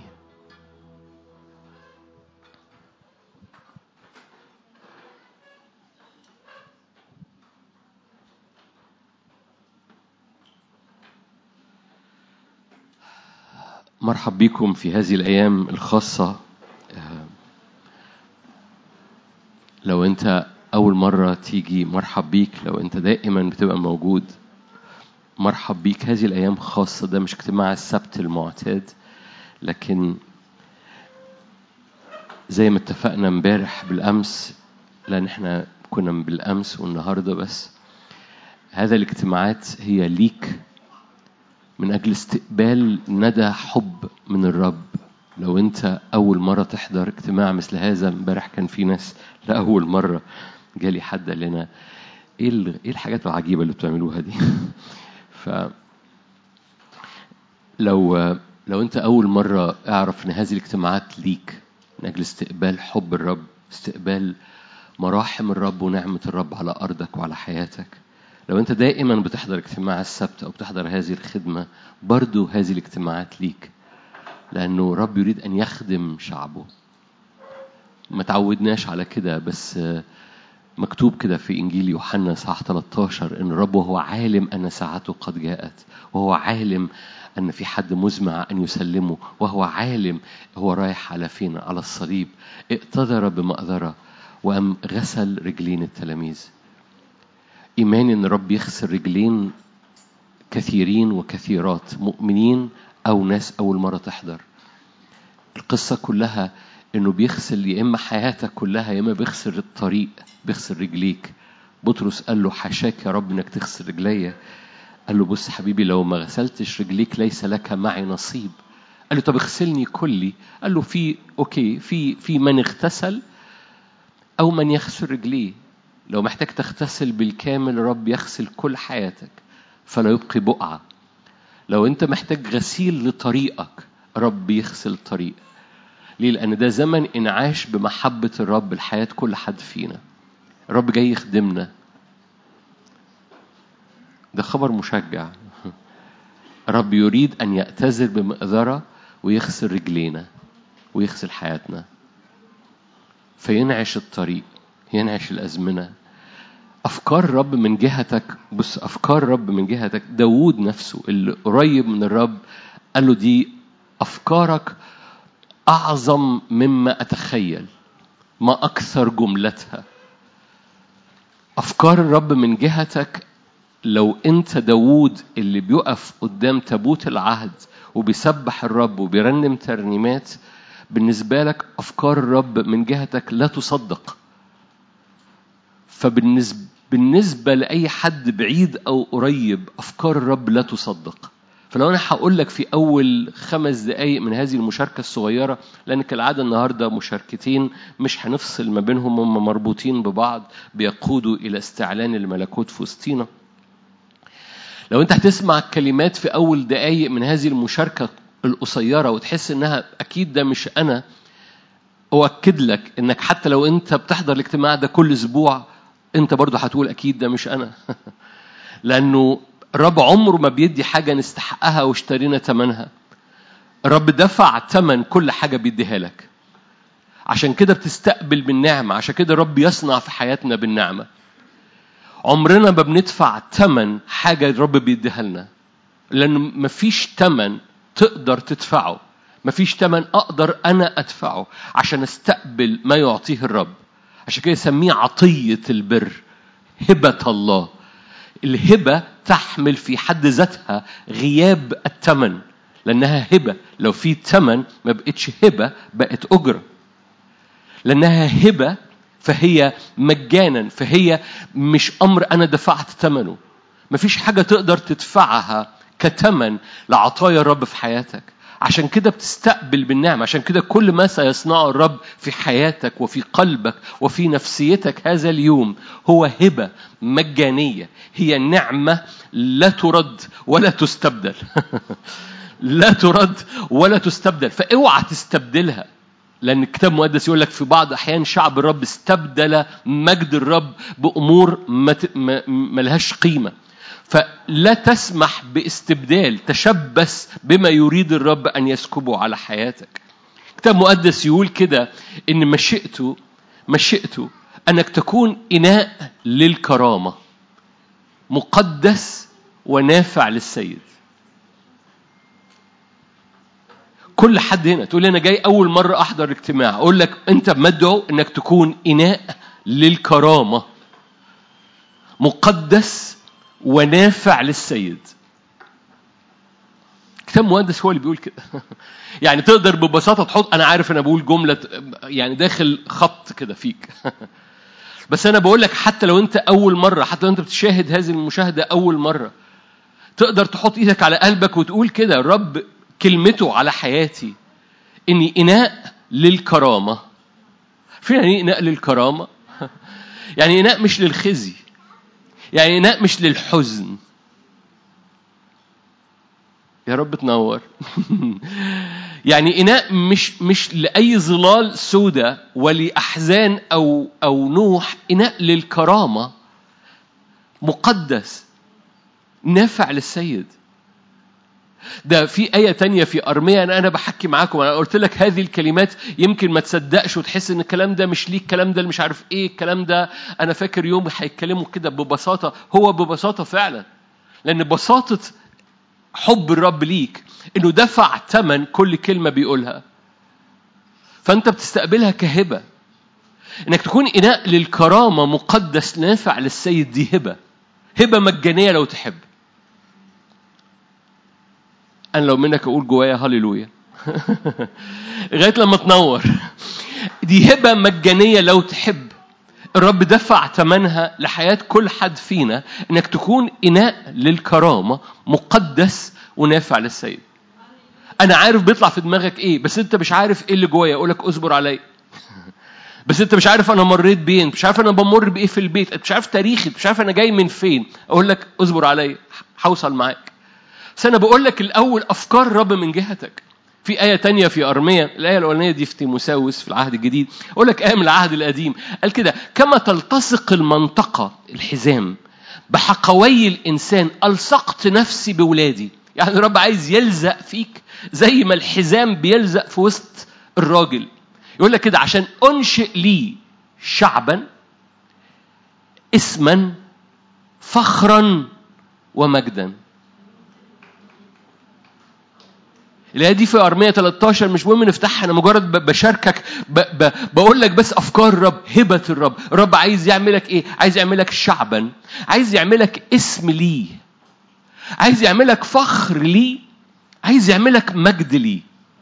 مرحب بكم في هذه الأيام الخاصة آه، لو أنت أول مرة تيجي مرحب بيك لو أنت دائما بتبقى موجود مرحب بيك هذه الأيام خاصة ده مش اجتماع السبت المعتاد لكن زي ما اتفقنا امبارح بالأمس لأن احنا كنا بالأمس والنهاردة بس هذا الاجتماعات هي ليك من أجل استقبال ندى حب من الرب لو أنت أول مرة تحضر اجتماع مثل هذا امبارح كان في ناس لأول مرة جالي حد قال لنا إيه ال- إيه الحاجات العجيبة اللي بتعملوها دي؟ ف لو لو أنت أول مرة اعرف إن هذه الاجتماعات ليك من أجل استقبال حب الرب استقبال مراحم الرب ونعمة الرب على أرضك وعلى حياتك لو أنت دائما بتحضر اجتماع السبت أو بتحضر هذه الخدمة برضو هذه الاجتماعات ليك لأنه رب يريد أن يخدم شعبه ما تعودناش على كده بس آه، مكتوب كده في إنجيل يوحنا صح 13 إن الرب وهو عالم أن ساعته قد جاءت وهو عالم أن في حد مزمع أن يسلمه وهو عالم هو رايح على فين على الصليب اقتدر بمقدرة وأم غسل رجلين التلاميذ إيماني إن الرب يغسل رجلين كثيرين وكثيرات مؤمنين أو ناس أول مرة تحضر القصة كلها إنه بيغسل يا إما حياتك كلها يا إما بيغسل الطريق بيغسل رجليك بطرس قال له حاشاك يا رب إنك تغسل رجليا قال له بص حبيبي لو ما غسلتش رجليك ليس لك معي نصيب قال له طب اغسلني كلي قال له في اوكي في في من اغتسل او من يغسل رجليه لو محتاج تغتسل بالكامل الرب يغسل كل حياتك فلا يبقي بقعه لو انت محتاج غسيل لطريقك رب يغسل الطريق ليه لان ده زمن انعاش بمحبه الرب لحياه كل حد فينا الرب جاي يخدمنا ده خبر مشجع رب يريد أن يأتذر بمقدرة ويغسل رجلينا ويغسل حياتنا فينعش الطريق ينعش الأزمنة أفكار الرب من جهتك بص أفكار الرب من جهتك داوود نفسه اللي قريب من الرب قال له دي أفكارك أعظم مما أتخيل ما أكثر جملتها أفكار الرب من جهتك لو أنت داوود اللي بيقف قدام تابوت العهد وبيسبح الرب وبيرنم ترنيمات بالنسبة لك أفكار الرب من جهتك لا تصدق فبالنسبة بالنسبة لأي حد بعيد أو قريب أفكار الرب لا تصدق فلو أنا هقول لك في أول خمس دقايق من هذه المشاركة الصغيرة لأن كالعادة النهاردة مشاركتين مش هنفصل ما بينهم هم مربوطين ببعض بيقودوا إلى استعلان الملكوت في وسطينا لو أنت هتسمع كلمات في أول دقايق من هذه المشاركة القصيرة وتحس إنها أكيد ده مش أنا أؤكد لك إنك حتى لو أنت بتحضر الاجتماع ده كل أسبوع أنت برضه هتقول أكيد ده مش أنا لأنه الرب عمره ما بيدي حاجة نستحقها واشترينا ثمنها الرب دفع ثمن كل حاجة بيديها لك عشان كده بتستقبل بالنعمة عشان كده الرب يصنع في حياتنا بالنعمة عمرنا ما بندفع ثمن حاجة الرب بيديها لنا لأنه مفيش ثمن تقدر تدفعه مفيش ثمن أقدر أنا أدفعه عشان أستقبل ما يعطيه الرب عشان كده يسميه عطية البر هبة الله الهبة تحمل في حد ذاتها غياب الثمن لأنها هبة لو في ثمن ما بقتش هبة بقت أجرة لأنها هبة فهي مجانا فهي مش أمر أنا دفعت ثمنه مفيش حاجة تقدر تدفعها كثمن لعطايا الرب في حياتك عشان كده بتستقبل بالنعمة عشان كده كل ما سيصنعه الرب في حياتك وفي قلبك وفي نفسيتك هذا اليوم هو هبة مجانية هي نعمة لا ترد ولا تستبدل لا ترد ولا تستبدل فاوعى تستبدلها لأن الكتاب المقدس يقول لك في بعض أحيان شعب الرب استبدل مجد الرب بأمور ما ت- ما- ما لهاش قيمة فلا تسمح باستبدال تشبث بما يريد الرب أن يسكبه على حياتك الكتاب المقدس يقول كده إن مشيئته مشيئته أنك تكون إناء للكرامة مقدس ونافع للسيد كل حد هنا تقول لي انا جاي اول مره احضر اجتماع اقول لك انت مدعو انك تكون اناء للكرامه مقدس ونافع للسيد الكتاب المقدس هو اللي بيقول كده يعني تقدر ببساطه تحط انا عارف انا بقول جمله يعني داخل خط كده فيك بس انا بقول لك حتى لو انت اول مره حتى لو انت بتشاهد هذه المشاهده اول مره تقدر تحط ايدك على قلبك وتقول كده الرب كلمته على حياتي اني اناء للكرامه فين يعني إيه اناء للكرامه يعني اناء مش للخزي يعني اناء مش للحزن يا رب تنور يعني اناء مش مش لاي ظلال سودة ولاحزان او او نوح اناء للكرامه مقدس نافع للسيد ده في آية تانية في أرميا أنا أنا بحكي معاكم أنا قلت لك هذه الكلمات يمكن ما تصدقش وتحس إن الكلام ده مش ليك الكلام ده اللي مش عارف إيه الكلام ده أنا فاكر يوم هيتكلموا كده ببساطة هو ببساطة فعلا لأن بساطة حب الرب ليك إنه دفع ثمن كل كلمة بيقولها فأنت بتستقبلها كهبة إنك تكون إناء للكرامة مقدس نافع للسيد دي هبة هبة مجانية لو تحب انا لو منك اقول جوايا هللويا لغايه لما تنور دي هبه مجانيه لو تحب الرب دفع ثمنها لحياه كل حد فينا انك تكون اناء للكرامه مقدس ونافع للسيد انا عارف بيطلع في دماغك ايه بس انت مش عارف ايه اللي جوايا اقول لك اصبر عليا بس انت مش عارف انا مريت بين مش عارف انا بمر بايه في البيت مش عارف تاريخي مش عارف انا جاي من فين اقول لك اصبر عليا هوصل معاك بس انا بقول لك الاول افكار الرب من جهتك في آية تانية في أرمية الآية الأولانية دي في تيموساوس في العهد الجديد أقول لك آية من العهد القديم قال كده كما تلتصق المنطقة الحزام بحقوي الإنسان ألصقت نفسي بولادي يعني الرب عايز يلزق فيك زي ما الحزام بيلزق في وسط الراجل يقول لك كده عشان أنشئ لي شعبا اسما فخرا ومجدا الآية دي في أرمية 13 مش مهم نفتحها أنا مجرد ب- بشاركك ب... ب... بقول لك بس أفكار الرب هبة الرب الرب عايز يعملك إيه؟ عايز يعملك شعبا عايز يعملك اسم ليه عايز يعملك فخر ليه عايز يعملك مجد ليه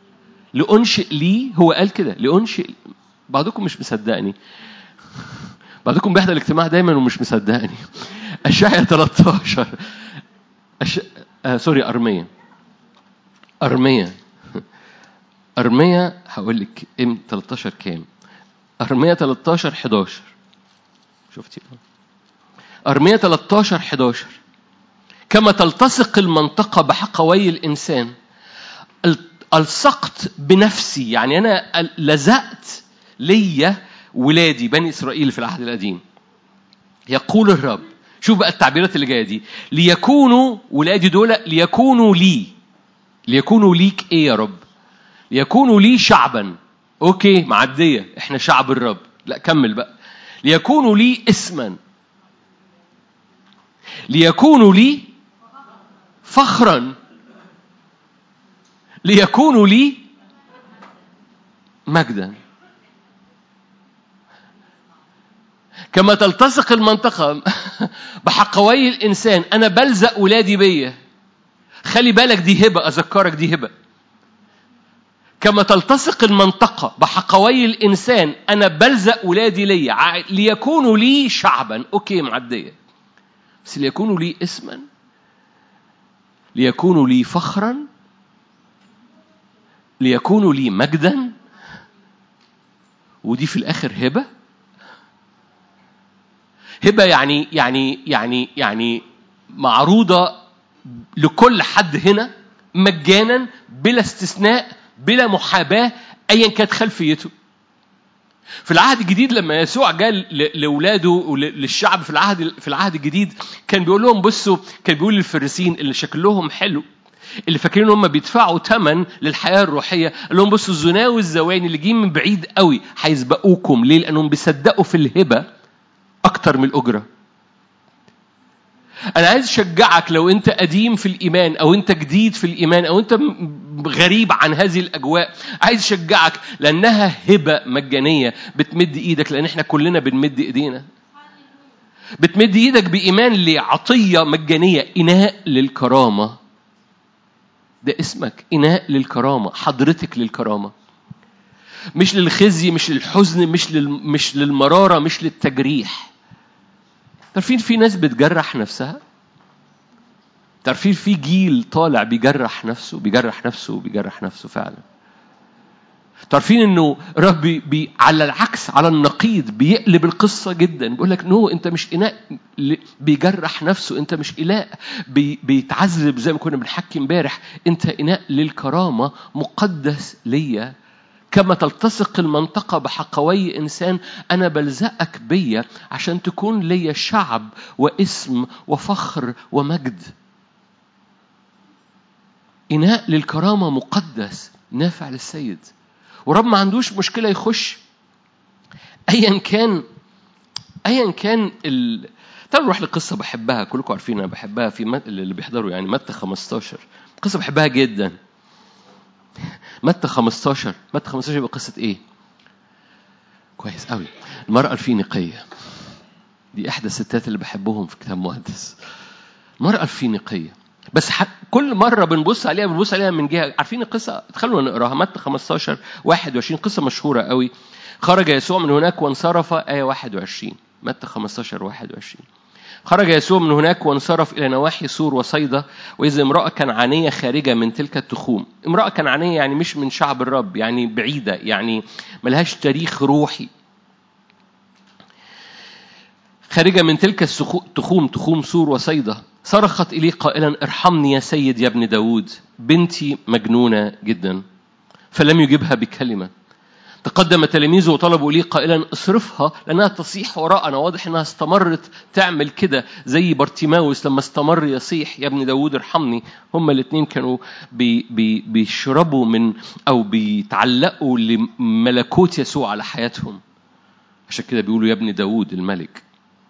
لأنشئ ليه هو قال كده لأنشئ بعضكم مش مصدقني بعضكم بيحضر الاجتماع دايما ومش مصدقني اشعيا 13 أش... آه سوري ارميه ارميه ارميه هقول لك ام 13 كام ارميه 13 11 شفتي ارميه 13 11 كما تلتصق المنطقه بحقوي الانسان الصقت بنفسي يعني انا لزقت ليا ولادي بني اسرائيل في العهد القديم يقول الرب شوف بقى التعبيرات اللي جايه دي ليكونوا ولادي دول ليكونوا لي ليكونوا ليك ايه يا رب ليكونوا لي شعبا اوكي معديه احنا شعب الرب لا كمل بقى ليكونوا لي اسما ليكونوا لي فخرا ليكونوا لي مجدا كما تلتصق المنطقة بحقوي الإنسان أنا بلزق ولادي بيا خلي بالك دي هبة أذكرك دي هبة كما تلتصق المنطقة بحقوي الإنسان أنا بلزق ولادي ليا ليكونوا لي شعبا أوكي معدية بس ليكونوا لي اسما ليكونوا لي فخرا ليكونوا لي مجدا ودي في الآخر هبة هبة يعني يعني يعني يعني معروضة لكل حد هنا مجانا بلا استثناء بلا محاباة أيا كانت خلفيته في العهد الجديد لما يسوع جاء لاولاده وللشعب في العهد في العهد الجديد كان بيقول لهم بصوا كان بيقول للفريسين اللي شكلهم حلو اللي فاكرين ان هم بيدفعوا ثمن للحياه الروحيه قال لهم بصوا الزنا والزواني اللي جايين من بعيد قوي هيسبقوكم ليه؟ لانهم بيصدقوا في الهبه اكتر من الاجره. انا عايز اشجعك لو انت قديم في الايمان او انت جديد في الايمان او انت غريب عن هذه الاجواء عايز اشجعك لانها هبه مجانيه بتمد ايدك لان احنا كلنا بنمد ايدينا بتمد ايدك بايمان لعطيه مجانيه اناء للكرامه ده اسمك إناء للكرامة حضرتك للكرامة مش للخزي مش للحزن مش لل... مش للمرارة مش للتجريح تعرفين في ناس بتجرح نفسها تعرفين في جيل طالع بيجرح نفسه بيجرح نفسه بيجرح نفسه فعلا تعرفين انه رب بي, بي على العكس على النقيض بيقلب القصه جدا بيقول لك نو انت مش اناء بيجرح نفسه انت مش اله بي بيتعذب زي ما كنا بنحكي امبارح انت اناء للكرامه مقدس ليا كما تلتصق المنطقه بحقوي انسان انا بلزقك بيا عشان تكون ليا شعب واسم وفخر ومجد اناء للكرامه مقدس نافع للسيد ورب ما عندوش مشكلة يخش أيا كان أيا كان ال... تعالوا نروح لقصة بحبها كلكم عارفين أنا بحبها في مت... اللي بيحضروا يعني متى 15 قصة بحبها جدا متى 15 متى 15 يبقى قصة إيه؟ كويس قوي المرأة الفينيقية دي إحدى الستات اللي بحبهم في كتاب مقدس المرأة الفينيقية بس ح... كل مرة بنبص عليها بنبص عليها من جهة عارفين القصة تخلونا نقراها متى 15 21 قصة مشهورة قوي خرج يسوع من هناك وانصرف آية 21 متى 15 21 خرج يسوع من هناك وانصرف إلى نواحي سور وصيدا وإذا امرأة كنعانية خارجة من تلك التخوم امرأة كنعانية يعني مش من شعب الرب يعني بعيدة يعني ملهاش تاريخ روحي خارجة من تلك التخوم تخوم سور وصيدا صرخت إليه قائلا ارحمني يا سيد يا ابن داود بنتي مجنونة جدا فلم يجبها بكلمة تقدم تلاميذه وطلبوا ليه قائلا اصرفها لانها تصيح وراءنا واضح انها استمرت تعمل كده زي بارتيماوس لما استمر يصيح يا ابن داود ارحمني هما الاثنين كانوا بي بي بيشربوا من او بيتعلقوا لملكوت يسوع على حياتهم عشان كده بيقولوا يا ابن داود الملك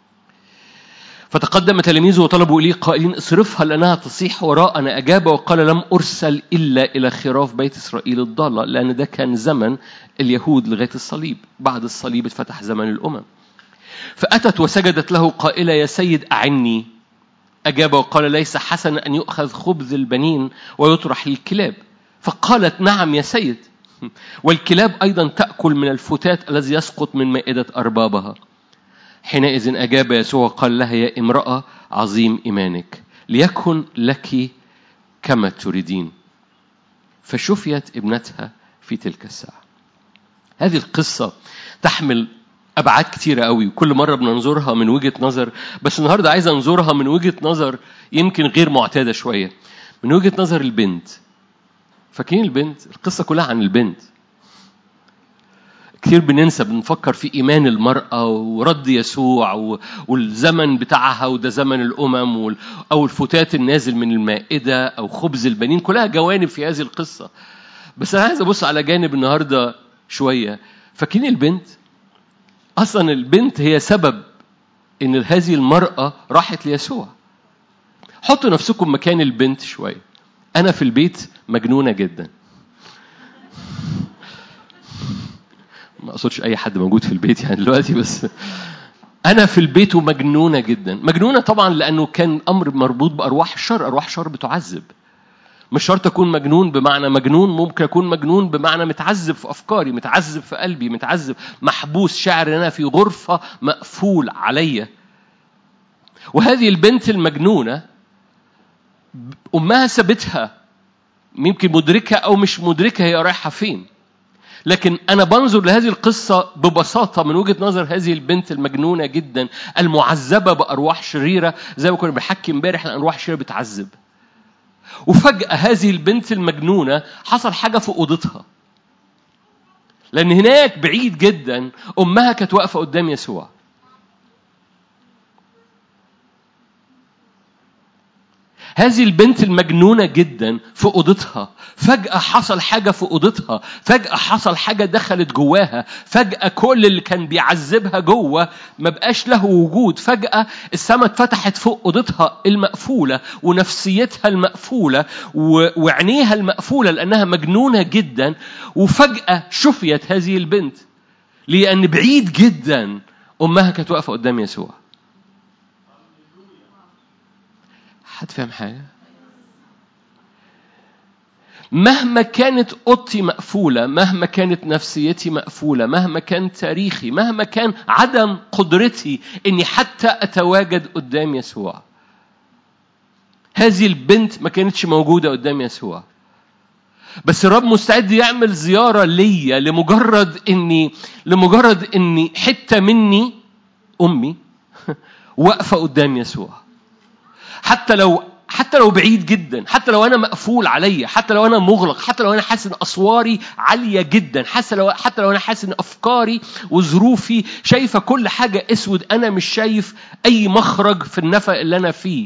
فتقدم تلاميذه وطلبوا إليه قائلين اصرفها لأنها تصيح وراءنا أجاب وقال لم أرسل إلا إلى خراف بيت إسرائيل الضالة لأن ده كان زمن اليهود لغاية الصليب بعد الصليب اتفتح زمن الأمم فأتت وسجدت له قائلة يا سيد أعني أجاب وقال ليس حسنا أن يؤخذ خبز البنين ويطرح للكلاب فقالت نعم يا سيد والكلاب أيضا تأكل من الفتات الذي يسقط من مائدة أربابها حينئذ أجاب يسوع قال لها يا امرأة عظيم إيمانك ليكن لك كما تريدين فشفيت ابنتها في تلك الساعة هذه القصة تحمل أبعاد كتيرة قوي وكل مرة بننظرها من وجهة نظر بس النهاردة عايز أنظرها من وجهة نظر يمكن غير معتادة شوية من وجهة نظر البنت فاكرين البنت القصة كلها عن البنت كتير بننسى بنفكر في إيمان المرأة ورد يسوع و- والزمن بتاعها وده زمن الأمم وال- أو الفتات النازل من المائدة أو خبز البنين كلها جوانب في هذه القصة بس أنا عايز أبص على جانب النهاردة شوية فاكرين البنت أصلا البنت هي سبب إن هذه المرأة راحت ليسوع حطوا نفسكم مكان البنت شوية أنا في البيت مجنونة جدا ما اقصدش اي حد موجود في البيت يعني دلوقتي بس انا في البيت ومجنونه جدا مجنونه طبعا لانه كان امر مربوط بارواح الشر ارواح الشر بتعذب مش شرط اكون مجنون بمعنى مجنون ممكن اكون مجنون بمعنى متعذب في افكاري متعذب في قلبي متعذب محبوس شاعر ان انا في غرفه مقفول عليا وهذه البنت المجنونه امها سابتها يمكن مدركه او مش مدركه هي رايحه فين لكن أنا بنظر لهذه القصة ببساطة من وجهة نظر هذه البنت المجنونة جدا المعذبة بأرواح شريرة زي ما كنا بنحكي امبارح عن أرواح شريرة بتعذب وفجأة هذه البنت المجنونة حصل حاجة في أوضتها لأن هناك بعيد جدا أمها كانت واقفة قدام يسوع هذه البنت المجنونة جدا في أوضتها فجأة حصل حاجة في أوضتها فجأة حصل حاجة دخلت جواها فجأة كل اللي كان بيعذبها جوه ما بقاش له وجود فجأة السماء اتفتحت فوق أوضتها المقفولة ونفسيتها المقفولة و- وعينيها المقفولة لأنها مجنونة جدا وفجأة شفيت هذه البنت لأن بعيد جدا أمها كانت واقفة قدام يسوع حد فاهم حاجة؟ مهما كانت اوضتي مقفوله مهما كانت نفسيتي مقفوله مهما كان تاريخي مهما كان عدم قدرتي اني حتى اتواجد قدام يسوع هذه البنت ما كانتش موجوده قدام يسوع بس الرب مستعد يعمل زياره ليا لمجرد اني لمجرد اني حته مني امي واقفه قدام يسوع حتى لو حتى لو بعيد جدا حتى لو انا مقفول عليا حتى لو انا مغلق حتى لو انا حاسس ان اسواري عاليه جدا حتى لو حتى لو انا حاسس ان افكاري وظروفي شايفه كل حاجه اسود انا مش شايف اي مخرج في النفق اللي انا فيه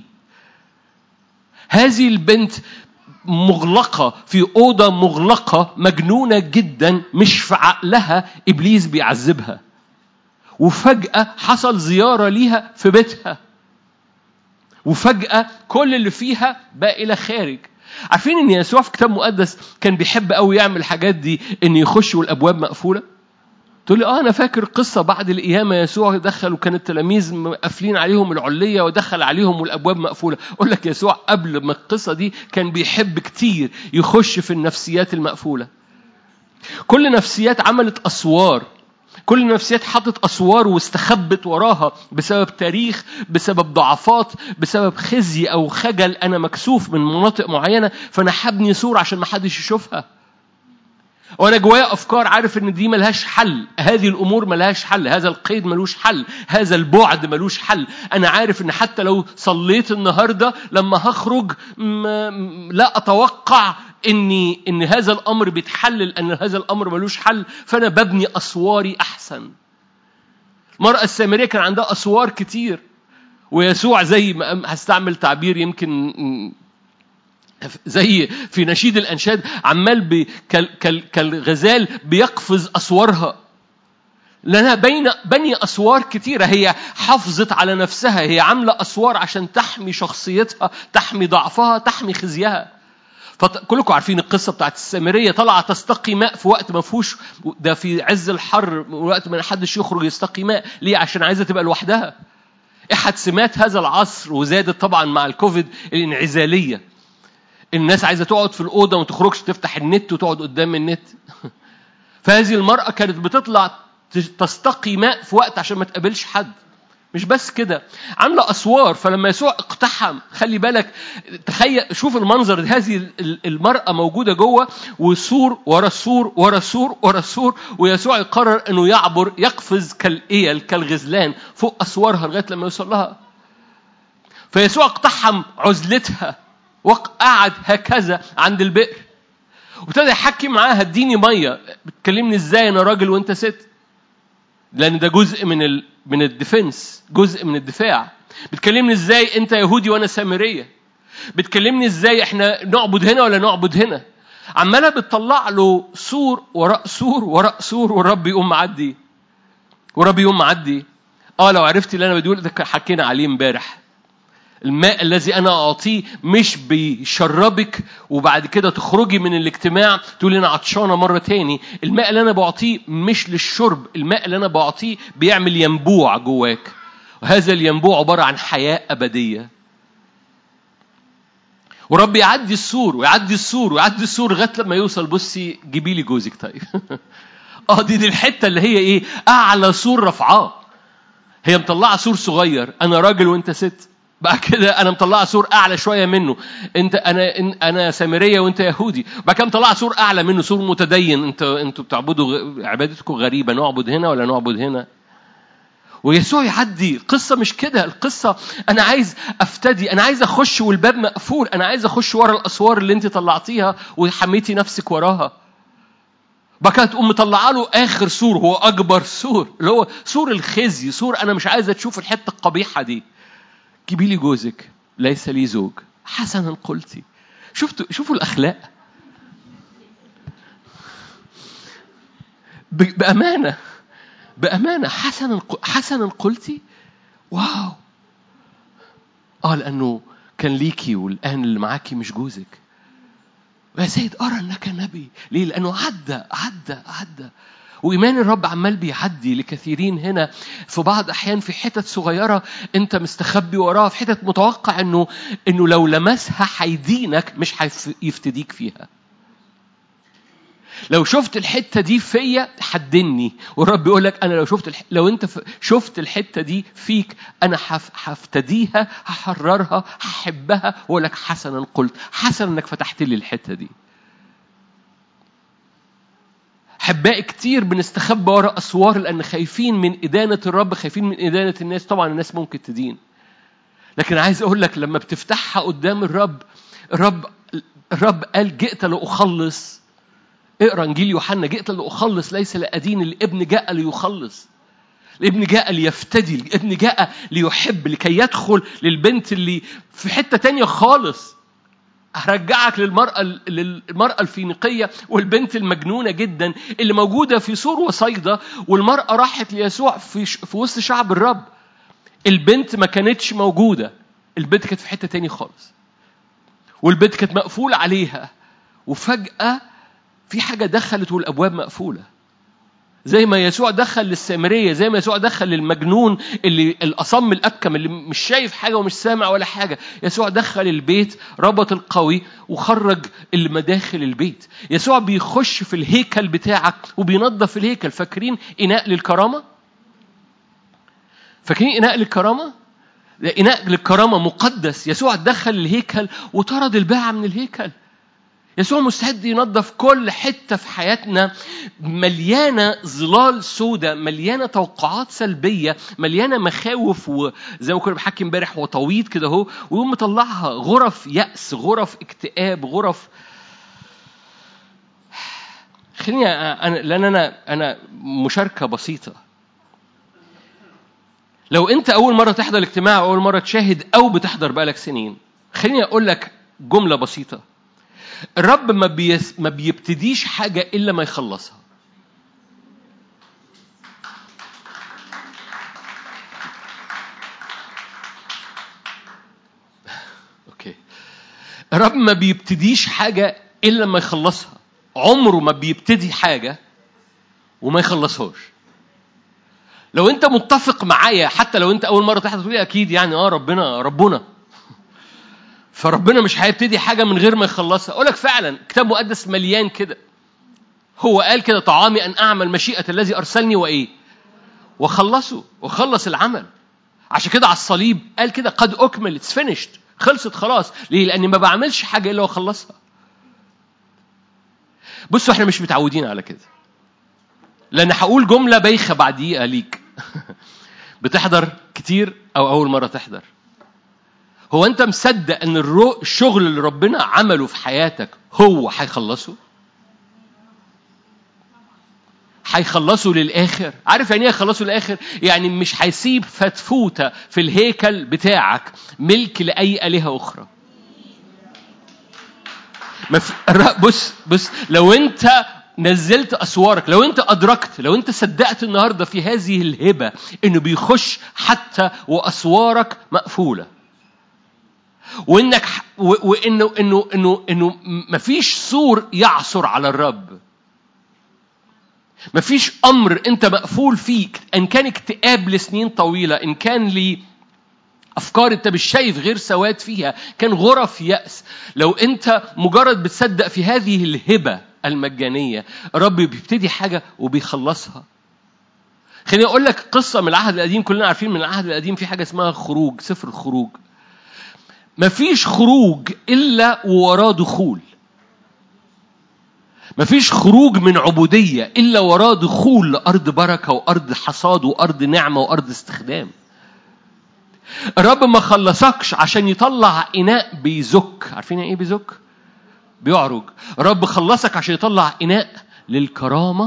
هذه البنت مغلقة في أوضة مغلقة مجنونة جدا مش في عقلها إبليس بيعذبها وفجأة حصل زيارة ليها في بيتها وفجأة كل اللي فيها بقى إلى خارج عارفين ان يسوع في كتاب مقدس كان بيحب قوي يعمل الحاجات دي ان يخش والابواب مقفوله تقول لي اه انا فاكر قصه بعد القيامه يسوع دخل وكان التلاميذ مقفلين عليهم العليه ودخل عليهم والابواب مقفوله اقول لك يسوع قبل ما القصه دي كان بيحب كتير يخش في النفسيات المقفوله كل نفسيات عملت اسوار كل النفسيات حطت اسوار واستخبت وراها بسبب تاريخ بسبب ضعفات بسبب خزي او خجل انا مكسوف من مناطق معينه فانا حبني سور عشان ما حدش يشوفها وانا جوايا افكار عارف ان دي ملهاش حل هذه الامور ملهاش حل هذا القيد ملوش حل هذا البعد ملوش حل انا عارف ان حتى لو صليت النهارده لما هخرج م- م- لا اتوقع اني ان هذا الامر بيتحل لان هذا الامر ملوش حل فانا ببني اسواري احسن المراه السامريه كان عندها اسوار كتير ويسوع زي ما هستعمل تعبير يمكن م- زي في نشيد الانشاد عمال بي كال كال كالغزال بيقفز اسوارها لانها بين بني اسوار كتيره هي حافظت على نفسها هي عامله اسوار عشان تحمي شخصيتها تحمي ضعفها تحمي خزيها فكلكم عارفين القصه بتاعت السامريه طالعه تستقي ماء في وقت ما فيهوش ده في عز الحر وقت ما حدش يخرج يستقي ماء ليه عشان عايزه تبقى لوحدها احد سمات هذا العصر وزادت طبعا مع الكوفيد الانعزاليه الناس عايزه تقعد في الاوضه وما تخرجش تفتح النت وتقعد قدام النت فهذه المراه كانت بتطلع تستقي ماء في وقت عشان ما تقابلش حد مش بس كده عامله اسوار فلما يسوع اقتحم خلي بالك تخيل شوف المنظر هذه ال- المراه موجوده جوه وسور ورا السور ورا السور ورا السور ويسوع يقرر انه يعبر يقفز كالايل كالغزلان فوق اسوارها لغايه لما يوصل لها فيسوع اقتحم عزلتها وقعد هكذا عند البئر وابتدى يحكي معاها اديني ميه بتكلمني ازاي انا راجل وانت ست لان ده جزء من ال... من الديفنس جزء من الدفاع بتكلمني ازاي انت يهودي وانا سامريه بتكلمني ازاي احنا نعبد هنا ولا نعبد هنا عماله بتطلع له سور وراء سور وراء سور والرب يقوم معدي والرب يقوم معدي اه لو عرفتي اللي انا بدول ده حكينا عليه امبارح الماء الذي انا اعطيه مش بيشربك وبعد كده تخرجي من الاجتماع تقولي انا عطشانه مره تاني الماء اللي انا بعطيه مش للشرب الماء اللي انا بعطيه بيعمل ينبوع جواك وهذا الينبوع عباره عن حياه ابديه ورب يعدي السور ويعدي السور ويعدي السور لغايه لما يوصل بصي جيبي لي جوزك طيب اه دي دي الحته اللي هي ايه اعلى سور رفعاه هي مطلعه سور صغير انا راجل وانت ست بعد كده انا مطلعه سور اعلى شويه منه انت انا إن- انا سامريه وانت يهودي بعد كده مطلعه سور اعلى منه سور متدين انت انتوا بتعبدوا غ- عبادتكم غريبه نعبد هنا ولا نعبد هنا ويسوع يعدي القصة مش كده القصة أنا عايز أفتدي أنا عايز أخش والباب مقفول أنا عايز أخش ورا الأسوار اللي أنت طلعتيها وحميتي نفسك وراها بقى كده تقوم مطلعه له اخر سور هو اكبر سور اللي هو سور الخزي سور انا مش عايزه تشوف الحته القبيحه دي جيبي لي جوزك ليس لي زوج حسنا قلتي شفتوا شوفوا الاخلاق ب- بامانه بامانه حسنا ق- حسنا قلتي واو اه لانه كان ليكي والان اللي معاكي مش جوزك يا سيد أرى أنك نبي ليه؟ لأنه عدى عدى عدى وإيمان الرب عمال بيعدي لكثيرين هنا في بعض أحيان في حتت صغيرة أنت مستخبي وراها في حتت متوقع إنه إنه لو لمسها هيدينك مش هيفتديك فيها. لو شفت الحته دي فيا حدني والرب يقول لك انا لو شفت الح... لو انت ف... شفت الحته دي فيك انا هف... هفتديها هحررها هحبها واقول لك حسنا قلت حسنا انك فتحت لي الحته دي احبائي كتير بنستخبى ورا اسوار لان خايفين من ادانه الرب خايفين من ادانه الناس طبعا الناس ممكن تدين لكن عايز اقول لك لما بتفتحها قدام الرب الرب الرب قال جئت لاخلص اقرا انجيل يوحنا جئت لاخلص ليس لادين الابن جاء ليخلص الابن جاء ليفتدي الابن جاء ليحب لكي يدخل للبنت اللي في حته تانية خالص هرجعك للمرأة للمرأة الفينيقية والبنت المجنونة جدا اللي موجودة في سور وصيدا والمرأة راحت ليسوع في في وسط شعب الرب البنت ما كانتش موجودة البنت كانت في حتة تاني خالص والبنت كانت مقفول عليها وفجأة في حاجة دخلت والأبواب مقفولة زي ما يسوع دخل للسامرية زي ما يسوع دخل للمجنون اللي الأصم الأبكم اللي مش شايف حاجة ومش سامع ولا حاجة يسوع دخل البيت ربط القوي وخرج اللي مداخل البيت يسوع بيخش في الهيكل بتاعك وبينظف الهيكل فاكرين إناء للكرامة فاكرين إناء للكرامة ده إناء للكرامة مقدس يسوع دخل الهيكل وطرد الباعة من الهيكل يسوع مستعد ينظف كل حتة في حياتنا مليانة ظلال سودة مليانة توقعات سلبية مليانة مخاوف وزي ما كنا بحكي امبارح وطويط كده اهو ويقوم مطلعها غرف يأس غرف اكتئاب غرف خليني انا لان انا انا مشاركة بسيطة لو انت اول مرة تحضر الاجتماع او اول مرة تشاهد او بتحضر بقالك سنين خليني اقول لك جملة بسيطة الرب ما, بيس ما بيبتديش حاجة إلا ما يخلصها أوكي الرب ما بيبتديش حاجة إلا ما يخلصها عمره ما بيبتدي حاجة وما يخلصهاش لو انت متفق معايا حتى لو انت اول مره تحت تقولي اكيد يعني اه ربنا ربنا فربنا مش هيبتدي حاجة من غير ما يخلصها أقول لك فعلا كتاب مقدس مليان كده هو قال كده طعامي أن أعمل مشيئة الذي أرسلني وإيه وخلصه وخلص العمل عشان كده على الصليب قال كده قد اكمل اتس فينيشد خلصت خلاص ليه لاني ما بعملش حاجه الا واخلصها بصوا احنا مش متعودين على كده لان هقول جمله بايخه بعد دقيقه ليك بتحضر كتير او اول مره تحضر هو انت مصدق ان الرو... الشغل اللي ربنا عمله في حياتك هو هيخلصه هيخلصوا للاخر عارف يعني ايه يخلصوا للاخر يعني مش هيسيب فتفوته في الهيكل بتاعك ملك لاي الهه اخرى مف... الر- بص بص لو انت نزلت اسوارك لو انت ادركت لو انت صدقت النهارده في هذه الهبه انه بيخش حتى واسوارك مقفوله وانك ح- و- وانه انه انه انه مفيش سور يعثر على الرب مفيش امر انت مقفول فيك ان كان اكتئاب لسنين طويله ان كان لي افكار انت مش شايف غير سواد فيها كان غرف ياس لو انت مجرد بتصدق في هذه الهبه المجانيه الرب بيبتدي حاجه وبيخلصها خليني اقول لك قصه من العهد القديم كلنا عارفين من العهد القديم في حاجه اسمها خروج سفر الخروج مفيش خروج الا ووراه دخول مفيش خروج من عبودية إلا وراه دخول لأرض بركة وأرض حصاد وأرض نعمة وأرض استخدام الرب ما خلصكش عشان يطلع إناء بيزك عارفين يعني إيه بيزك؟ بيعرج الرب خلصك عشان يطلع إناء للكرامة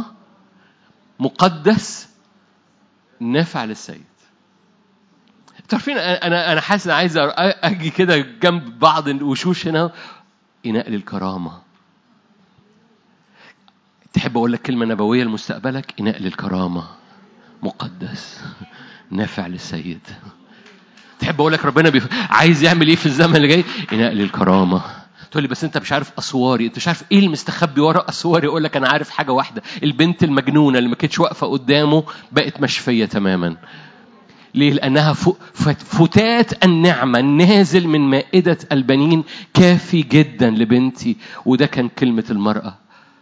مقدس نافع للسيد انتوا عارفين انا انا أنا حاسس إن عايز أ- اجي كده جنب بعض الوشوش هنا اناء للكرامه تحب اقول لك كلمه نبويه لمستقبلك اناء للكرامه مقدس نافع للسيد تحب اقول لك ربنا بيف... عايز يعمل ايه في الزمن اللي جاي اناء للكرامه تقول لي بس انت مش عارف اسواري انت مش عارف ايه المستخبي ورا اسواري اقول لك انا عارف حاجه واحده البنت المجنونه اللي ما كانتش واقفه قدامه بقت مشفيه تماما ليه؟ لأنها ف- ف- فتات النعمة النازل من مائدة البنين كافي جدا لبنتي وده كان كلمة المرأة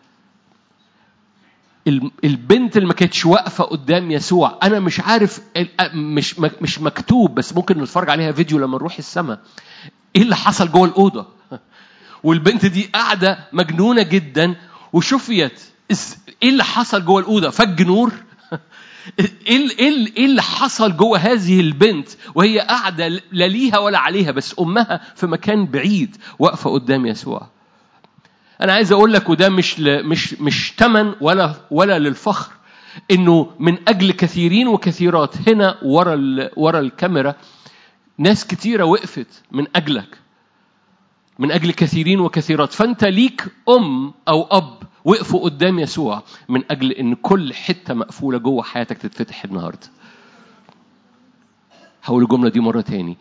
ال- البنت اللي ما كانتش واقفة قدام يسوع أنا مش عارف ال- مش مش مكتوب بس ممكن نتفرج عليها فيديو لما نروح السماء إيه اللي حصل جوه الأوضة والبنت دي قاعدة مجنونة جدا وشفيت إز- إيه اللي حصل جوه الأوضة فج نور ايه ال- ايه ال- ايه اللي حصل جوه هذه البنت وهي قاعده لا ليها ولا عليها بس امها في مكان بعيد واقفه قدام يسوع انا عايز اقول لك وده مش ل... مش مش تمن ولا ولا للفخر انه من اجل كثيرين وكثيرات هنا ورا ال... ورا الكاميرا ناس كتيره وقفت من اجلك من اجل كثيرين وكثيرات فانت ليك ام او اب وقفوا قدام يسوع من اجل ان كل حته مقفوله جوه حياتك تتفتح النهارده هقول الجمله دي مره تاني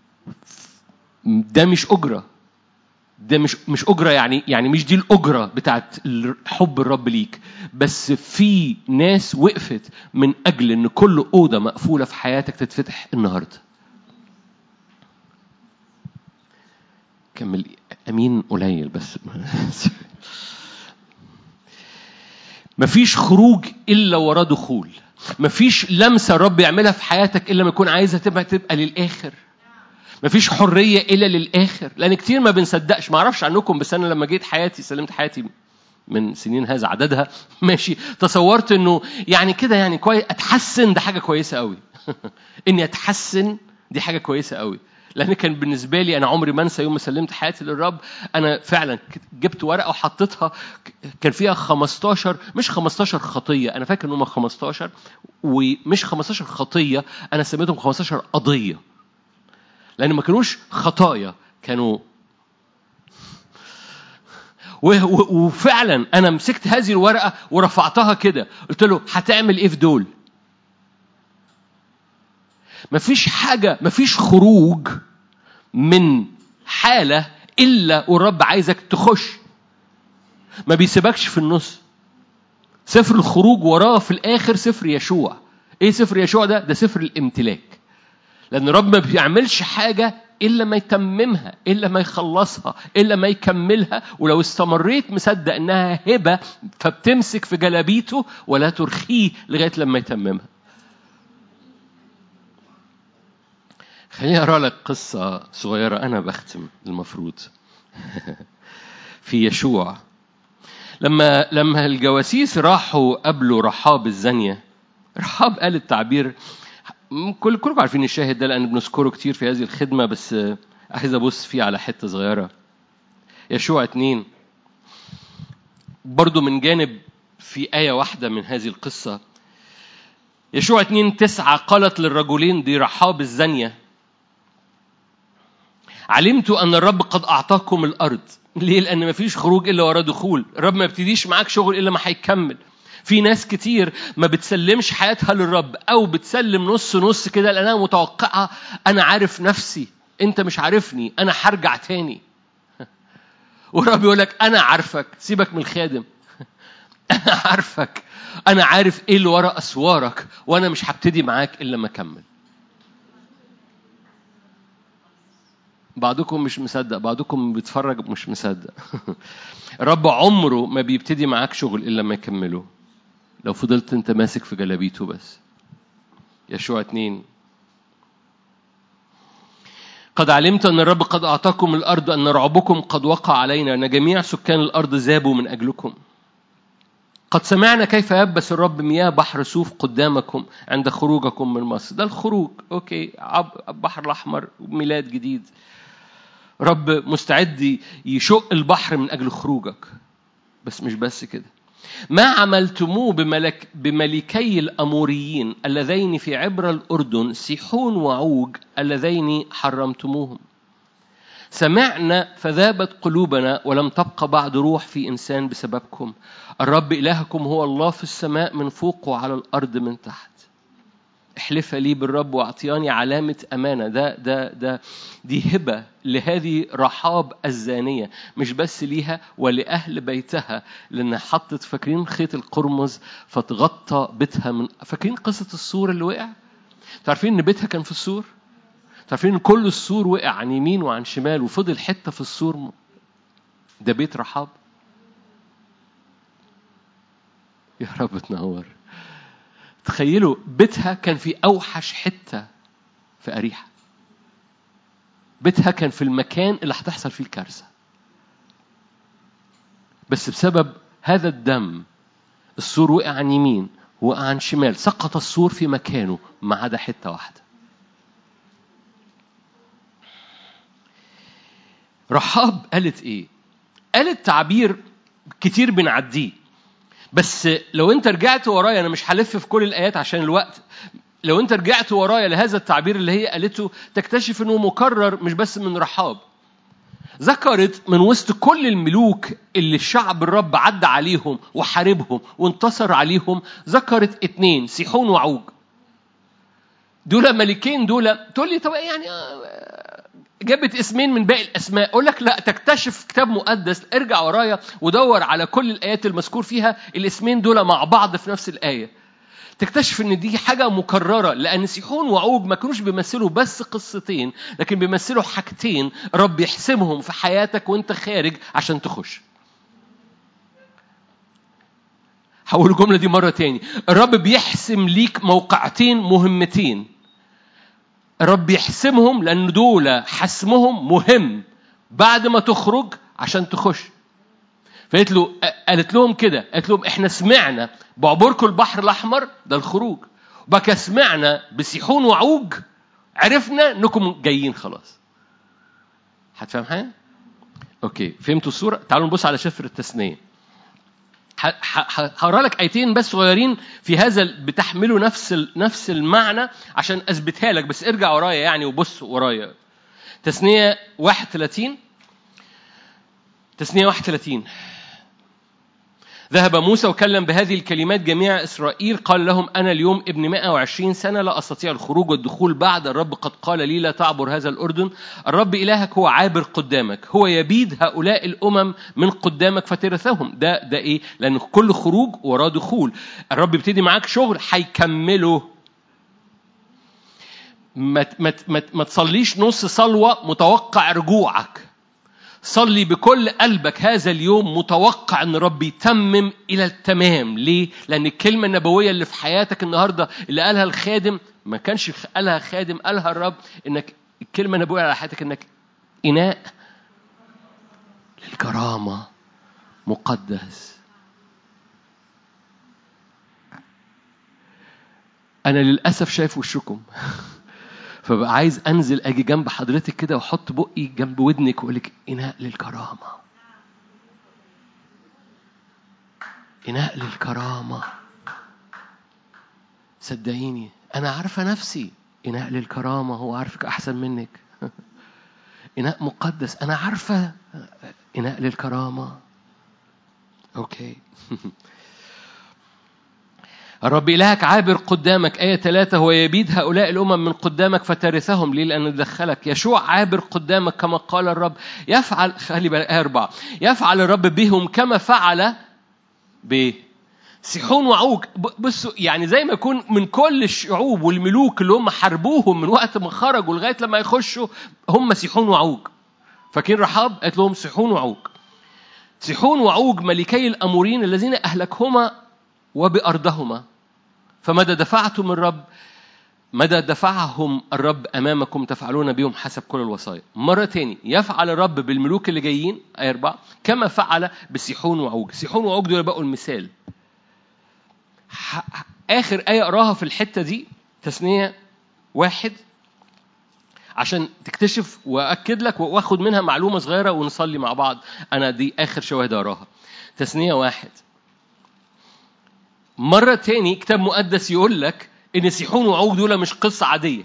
ده مش اجره ده مش مش اجره يعني يعني مش دي الاجره بتاعت حب الرب ليك بس في ناس وقفت من اجل ان كل اوضه مقفوله في حياتك تتفتح النهارده كمل امين قليل بس مفيش خروج الا وراه دخول مفيش لمسه الرب يعملها في حياتك الا ما يكون عايزها تبقى تبقى للاخر مفيش حريه الا للاخر لان كتير ما بنصدقش ما اعرفش عنكم بس انا لما جيت حياتي سلمت حياتي من سنين هذا عددها ماشي تصورت انه يعني كده يعني كويس اتحسن ده حاجه كويسه قوي اني اتحسن دي حاجه كويسه قوي لان كان بالنسبه لي انا عمري ما انسى يوم ما سلمت حياتي للرب انا فعلا جبت ورقه وحطيتها كان فيها 15 مش 15 خطيه انا فاكر ان هم 15 ومش 15 خطيه انا سميتهم 15 قضيه لان ما كانوش خطايا كانوا وفعلا انا مسكت هذه الورقه ورفعتها كده قلت له هتعمل ايه في دول مفيش حاجه مفيش خروج من حاله الا والرب عايزك تخش ما بيسيبكش في النص سفر الخروج وراه في الاخر سفر يشوع ايه سفر يشوع ده ده سفر الامتلاك لان الرب ما بيعملش حاجه الا ما يتممها الا ما يخلصها الا ما يكملها ولو استمريت مصدق انها هبه فبتمسك في جلابيته ولا ترخيه لغايه لما يتممها خليني اقرا لك قصه صغيره انا بختم المفروض في يشوع لما لما الجواسيس راحوا قابلوا رحاب الزانيه رحاب قال التعبير كل كلكم عارفين الشاهد ده لان بنذكره كتير في هذه الخدمه بس عايز ابص فيه على حته صغيره يشوع اتنين برضو من جانب في آية واحدة من هذه القصة يشوع اتنين تسعة قالت للرجلين دي رحاب الزانية علمت أن الرب قد أعطاكم الأرض ليه؟ لأن مفيش خروج إلا ورا دخول الرب ما يبتديش معاك شغل إلا ما هيكمل في ناس كتير ما بتسلمش حياتها للرب أو بتسلم نص نص كده لأنها متوقعة أنا عارف نفسي أنت مش عارفني أنا هرجع تاني والرب يقول لك أنا عارفك سيبك من الخادم أنا عارفك أنا عارف إيه اللي ورا أسوارك وأنا مش هبتدي معاك إلا ما أكمل بعضكم مش مصدق بعضكم بيتفرج مش مصدق الرب عمره ما بيبتدي معاك شغل إلا ما يكمله لو فضلت أنت ماسك في جلابيته بس يشوع اتنين قد علمت أن الرب قد أعطاكم الأرض أن رعبكم قد وقع علينا أن جميع سكان الأرض ذابوا من أجلكم قد سمعنا كيف يبس الرب مياه بحر سوف قدامكم عند خروجكم من مصر ده الخروج أوكي البحر الأحمر ميلاد جديد رب مستعد يشق البحر من أجل خروجك بس مش بس كده ما عملتموه بملك بملكي الأموريين اللذين في عبر الأردن سيحون وعوج اللذين حرمتموهم سمعنا فذابت قلوبنا ولم تبقى بعد روح في إنسان بسببكم الرب إلهكم هو الله في السماء من فوق وعلى الأرض من تحت احلف لي بالرب واعطياني علامة أمانة ده ده ده دي هبة لهذه رحاب الزانية مش بس ليها ولأهل بيتها لأن حطت فاكرين خيط القرمز فتغطى بيتها من فاكرين قصة السور اللي وقع؟ تعرفين إن بيتها كان في السور؟ تعرفين إن كل السور وقع عن يمين وعن شمال وفضل حتة في السور ده بيت رحاب يا رب تنور تخيلوا بيتها كان في أوحش حتة في أريحة بيتها كان في المكان اللي هتحصل فيه الكارثة بس بسبب هذا الدم السور وقع عن يمين وقع عن شمال سقط السور في مكانه ما عدا حتة واحدة رحاب قالت ايه قالت تعبير كتير بنعديه بس لو انت رجعت ورايا انا مش هلف في كل الايات عشان الوقت لو انت رجعت ورايا لهذا التعبير اللي هي قالته تكتشف انه مكرر مش بس من رحاب ذكرت من وسط كل الملوك اللي الشعب الرب عدى عليهم وحاربهم وانتصر عليهم ذكرت اتنين سيحون وعوج دول ملكين دول تقول لي طب يعني جابت اسمين من باقي الاسماء اقول لك لا تكتشف كتاب مقدس ارجع ورايا ودور على كل الايات المذكور فيها الاسمين دول مع بعض في نفس الايه تكتشف ان دي حاجه مكرره لان سيحون وعوج ما كانوش بيمثلوا بس قصتين لكن بيمثلوا حاجتين رب يحسمهم في حياتك وانت خارج عشان تخش هقول الجمله دي مره تاني الرب بيحسم ليك موقعتين مهمتين الرب يحسمهم لأن دول حسمهم مهم بعد ما تخرج عشان تخش فقالت له قالت لهم كده قالت لهم احنا سمعنا بعبوركم البحر الأحمر ده الخروج وبقى سمعنا بسيحون وعوج عرفنا انكم جايين خلاص هتفهم حاجه؟ اوكي فهمتوا الصوره؟ تعالوا نبص على شفر التثنيه هقرا لك ايتين بس صغيرين في هذا بتحملوا نفس نفس المعنى عشان اثبتها لك بس ارجع ورايا يعني وبص ورايا تثنيه 31 تثنيه 31 ذهب موسى وكلم بهذه الكلمات جميع إسرائيل قال لهم أنا اليوم ابن 120 سنة لا أستطيع الخروج والدخول بعد الرب قد قال لي لا تعبر هذا الأردن الرب إلهك هو عابر قدامك هو يبيد هؤلاء الأمم من قدامك فترثهم ده ده إيه لأن كل خروج وراه دخول الرب يبتدي معاك شغل هيكمله ما ما ما, ما تصليش نص صلوة متوقع رجوعك صلي بكل قلبك هذا اليوم متوقع ان رب يتمم الى التمام ليه لان الكلمه النبويه اللي في حياتك النهارده اللي قالها الخادم ما كانش قالها خادم قالها الرب انك الكلمة أنا بقول على حياتك إنك إناء للكرامة مقدس أنا للأسف شايف وشكم فبقى عايز أنزل أجي جنب حضرتك كده وأحط بقي جنب ودنك وأقول لك إناء للكرامة إناء للكرامة صدقيني أنا عارفة نفسي إناء للكرامة هو عارفك أحسن منك إناء مقدس أنا عارفة إناء للكرامة أوكي الرب إلهك عابر قدامك آية ثلاثة هو يبيد هؤلاء الأمم من قدامك فترثهم ليه لأنه دخلك يشوع عابر قدامك كما قال الرب يفعل خلي بالك آية أربعة يفعل الرب بهم كما فعل ب سيحون وعوج ب- بصوا يعني زي ما يكون من كل الشعوب والملوك اللي هم حاربوهم من وقت ما خرجوا لغايه لما يخشوا هم سيحون وعوج فاكرين رحاب قالت لهم سيحون وعوج سيحون وعوج ملكي الامورين الذين اهلكهما وبارضهما فماذا دفعتم الرب مدى دفعهم الرب امامكم تفعلون بهم حسب كل الوصايا مره تاني يفعل الرب بالملوك اللي جايين ايه أربعة كما فعل بسيحون وعوج سيحون وعوج دول بقوا المثال ح- ح- آخر آية أقراها في الحتة دي تثنية واحد عشان تكتشف وأكد لك وآخد منها معلومة صغيرة ونصلي مع بعض أنا دي آخر شواهد أقراها تثنية واحد مرة تاني كتاب مقدس يقول لك إن سيحون وعوج دول مش قصة عادية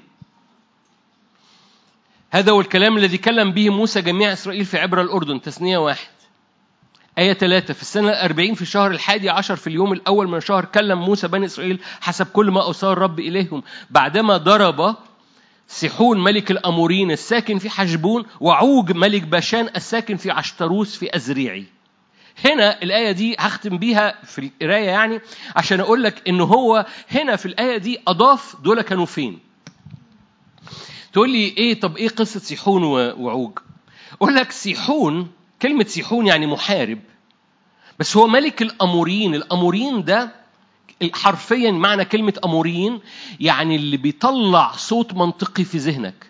هذا هو الكلام الذي كلم به موسى جميع إسرائيل في عبر الأردن تثنية واحد آية ثلاثة في السنة الأربعين في الشهر الحادي عشر في اليوم الأول من الشهر كلم موسى بني إسرائيل حسب كل ما أوصى الرب إليهم بعدما ضرب سيحون ملك الأمورين الساكن في حشبون وعوج ملك باشان الساكن في عشتروس في أزريعي هنا الآية دي هختم بيها في القراية يعني عشان أقول لك إن هو هنا في الآية دي أضاف دول كانوا فين تقول لي إيه طب إيه قصة سيحون و- وعوج أقول لك سيحون كلمة سيحون يعني محارب بس هو ملك الأموريين الأموريين ده حرفيا معنى كلمة أموريين يعني اللي بيطلع صوت منطقي في ذهنك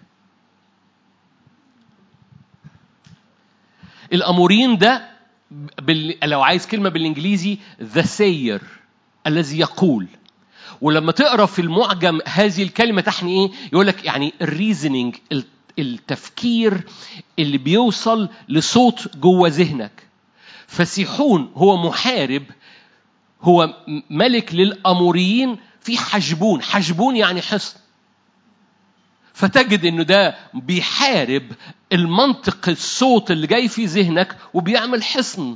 الأموريين ده بال... لو عايز كلمة بالإنجليزي the sayer الذي يقول ولما تقرا في المعجم هذه الكلمة تحني إيه يقول لك يعني الريزنينج التفكير اللي بيوصل لصوت جوه ذهنك فسيحون هو محارب هو ملك للأموريين في حجبون حجبون يعني حصن فتجد انه ده بيحارب المنطق الصوت اللي جاي في ذهنك وبيعمل حصن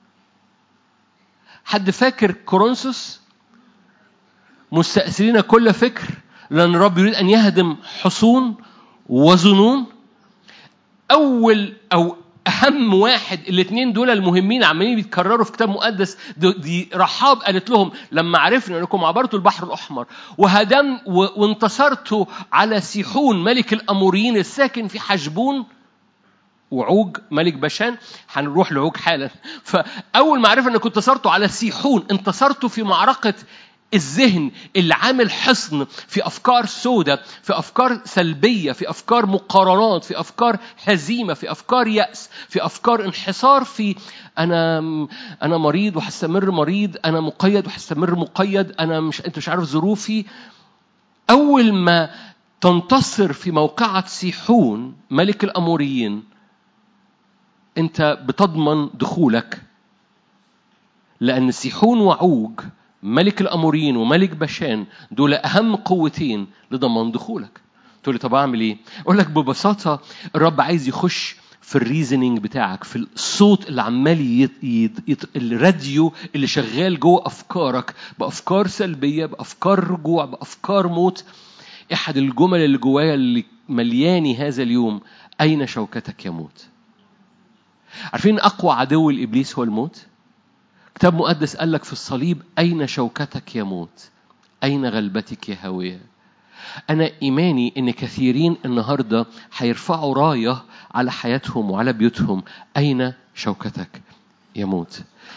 حد فاكر كورنثوس مستأثرين كل فكر لأن الرب يريد أن يهدم حصون وظنون أول أو أهم واحد الاثنين دول المهمين عمالين بيتكرروا في كتاب مقدس دي, دي رحاب قالت لهم لما عرفنا أنكم عبرتوا البحر الأحمر وهدم و- وانتصرتوا على سيحون ملك الأموريين الساكن في حجبون وعوج ملك باشان هنروح لعوج حالا فاول ما عرفنا انكم انتصرتوا على سيحون انتصرتوا في معركه الذهن اللي عامل حصن في افكار سودة في افكار سلبيه في افكار مقارنات في افكار هزيمه في افكار ياس في افكار انحصار في انا انا مريض وهستمر مريض انا مقيد وهستمر مقيد انا مش انت مش عارف ظروفي اول ما تنتصر في موقعة سيحون ملك الاموريين انت بتضمن دخولك لان سيحون وعوج ملك الاموريين وملك باشان دول اهم قوتين لضمان دخولك تقول لي طب اعمل ايه اقول لك ببساطه الرب عايز يخش في الريزنينج بتاعك في الصوت اللي عمال يت... يت... يت... الراديو اللي شغال جوه افكارك بافكار سلبيه بافكار رجوع بافكار موت احد الجمل اللي جوايا اللي ملياني هذا اليوم اين شوكتك يموت عارفين اقوى عدو الابليس هو الموت كتاب مقدس قال لك في الصليب أين شوكتك يا موت أين غلبتك يا هوية أنا إيماني إن كثيرين النهاردة هيرفعوا راية على حياتهم وعلى بيوتهم أين شوكتك يا موت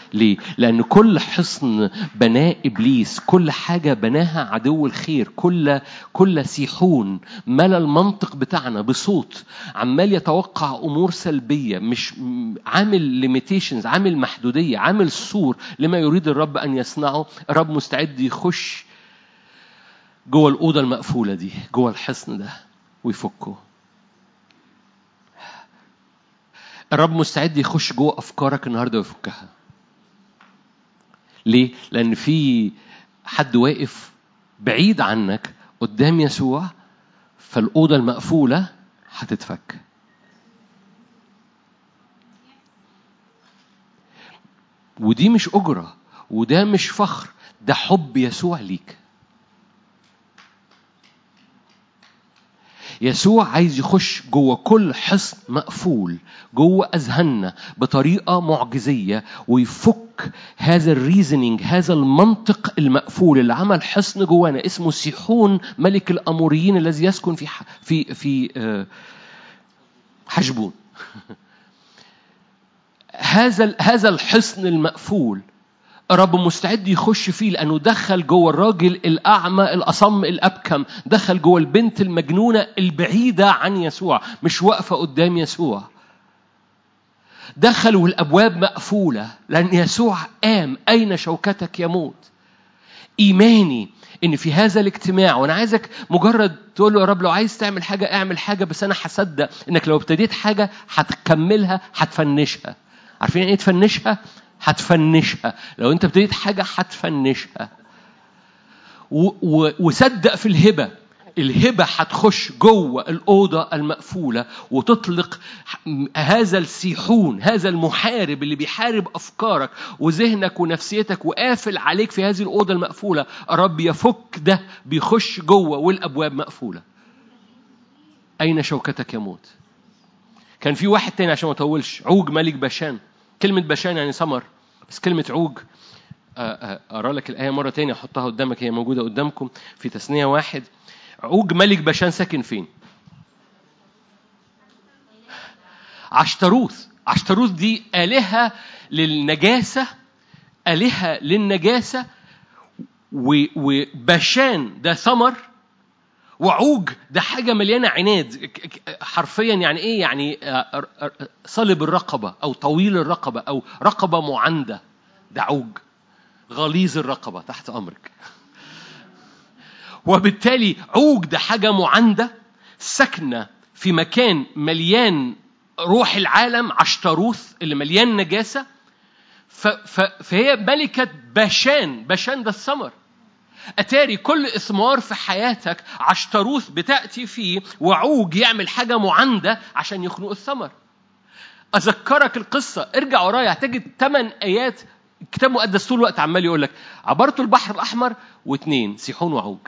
ليه؟ لأن كل حصن بناه إبليس، كل حاجة بناها عدو الخير، كل كل سيحون ملا المنطق بتاعنا بصوت عمال يتوقع أمور سلبية مش م- عامل ليميتيشنز، عامل محدودية، عامل سور لما يريد الرب أن يصنعه، الرب مستعد يخش جوه الأوضة المقفولة دي، جوه الحصن ده ويفكه. الرب مستعد يخش جوه افكارك النهارده ويفكها ليه لان في حد واقف بعيد عنك قدام يسوع فالاوضه المقفوله هتتفك ودي مش اجره وده مش فخر ده حب يسوع ليك يسوع عايز يخش جوه كل حصن مقفول جوه اذهاننا بطريقه معجزيه ويفك هذا الريزنينج هذا المنطق المقفول اللي عمل حصن جوانا اسمه سيحون ملك الاموريين الذي يسكن في ح- في في آه، حشبون هذا ال- هذا الحصن المقفول الرب مستعد يخش فيه لانه دخل جوه الراجل الاعمى الاصم الابكم دخل جوه البنت المجنونه البعيده عن يسوع مش واقفه قدام يسوع دخل والابواب مقفوله لان يسوع قام اين شوكتك يموت ايماني ان في هذا الاجتماع وانا عايزك مجرد تقول له يا رب لو عايز تعمل حاجه اعمل حاجه بس انا هصدق انك لو ابتديت حاجه هتكملها هتفنشها عارفين يعني ايه تفنشها هتفنشها لو انت ابتديت حاجه هتفنشها و- و- وصدق في الهبه الهبة هتخش جوه الأوضة المقفولة وتطلق هذا السيحون هذا المحارب اللي بيحارب أفكارك وذهنك ونفسيتك وقافل عليك في هذه الأوضة المقفولة رب يفك ده بيخش جوه والأبواب مقفولة أين شوكتك يموت كان في واحد تاني عشان ما اطولش عوج ملك باشان كلمة باشان يعني سمر بس كلمة عوج آه، آه، أقرأ لك الآية مرة تانية أحطها قدامك هي موجودة قدامكم في تثنية واحد عوج ملك باشان ساكن فين؟ عشتروث عشتروث دي آلهة للنجاسة آلهة للنجاسة و- وباشان ده ثمر وعوج ده حاجة مليانة عناد ك- ك- حرفيا يعني ايه يعني آه، ر- ر- صلب الرقبة او طويل الرقبة او رقبة معندة ده عوج غليظ الرقبة تحت امرك وبالتالي عوج ده حاجة معندة ساكنة في مكان مليان روح العالم عشتروث اللي مليان نجاسة ف- ف- فهي ملكة باشان باشان ده الثمر أتاري كل إثمار في حياتك عشتروث بتأتي فيه وعوج يعمل حاجة معندة عشان يخنق الثمر أذكرك القصة ارجع ورايا هتجد ثمان آيات الكتاب المقدس طول الوقت عمال يقول لك عبرتوا البحر الأحمر واثنين سيحون وعوج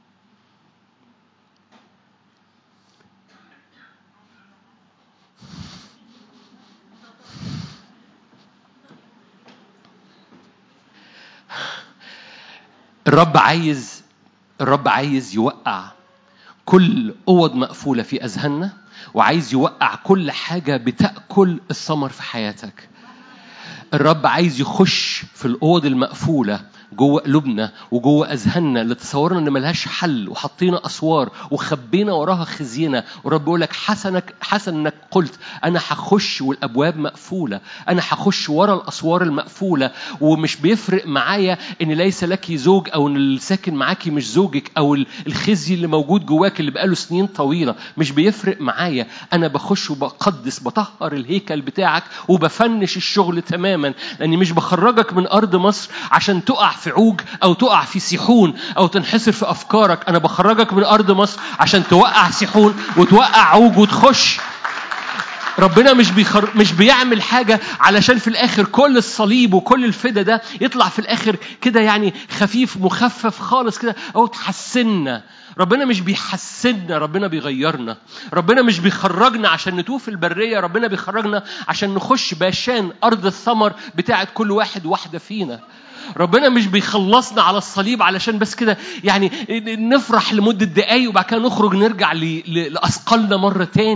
الرب عايز الرب عايز يوقع كل اوض مقفوله في اذهاننا وعايز يوقع كل حاجه بتاكل الثمر في حياتك الرب عايز يخش في الاوض المقفوله جوه قلوبنا وجوه اذهاننا اللي تصورنا ان ملهاش حل وحطينا اسوار وخبينا وراها خزينا والرب يقول لك حسنك حسن انك قلت انا هخش والابواب مقفوله انا هخش ورا الاسوار المقفوله ومش بيفرق معايا ان ليس لك زوج او ان اللي ساكن معاكي مش زوجك او ال- الخزي اللي موجود جواك اللي بقاله سنين طويله مش بيفرق معايا انا بخش وبقدس بطهر الهيكل بتاعك وبفنش الشغل تماما لاني مش بخرجك من ارض مصر عشان تقع في عوج او تقع في سيحون او تنحسر في افكارك انا بخرجك من ارض مصر عشان توقع سيحون وتوقع عوج وتخش ربنا مش بيخر... مش بيعمل حاجة علشان في الآخر كل الصليب وكل الفدا ده يطلع في الآخر كده يعني خفيف مخفف خالص كده أو تحسنا ربنا مش بيحسننا ربنا بيغيرنا ربنا مش بيخرجنا عشان نتوه في البرية ربنا بيخرجنا عشان نخش باشان أرض الثمر بتاعت كل واحد واحدة فينا ربنا مش بيخلصنا على الصليب علشان بس كده يعني نفرح لمدة دقايق وبعد كده نخرج نرجع ل- ل- لأثقالنا مرة تاني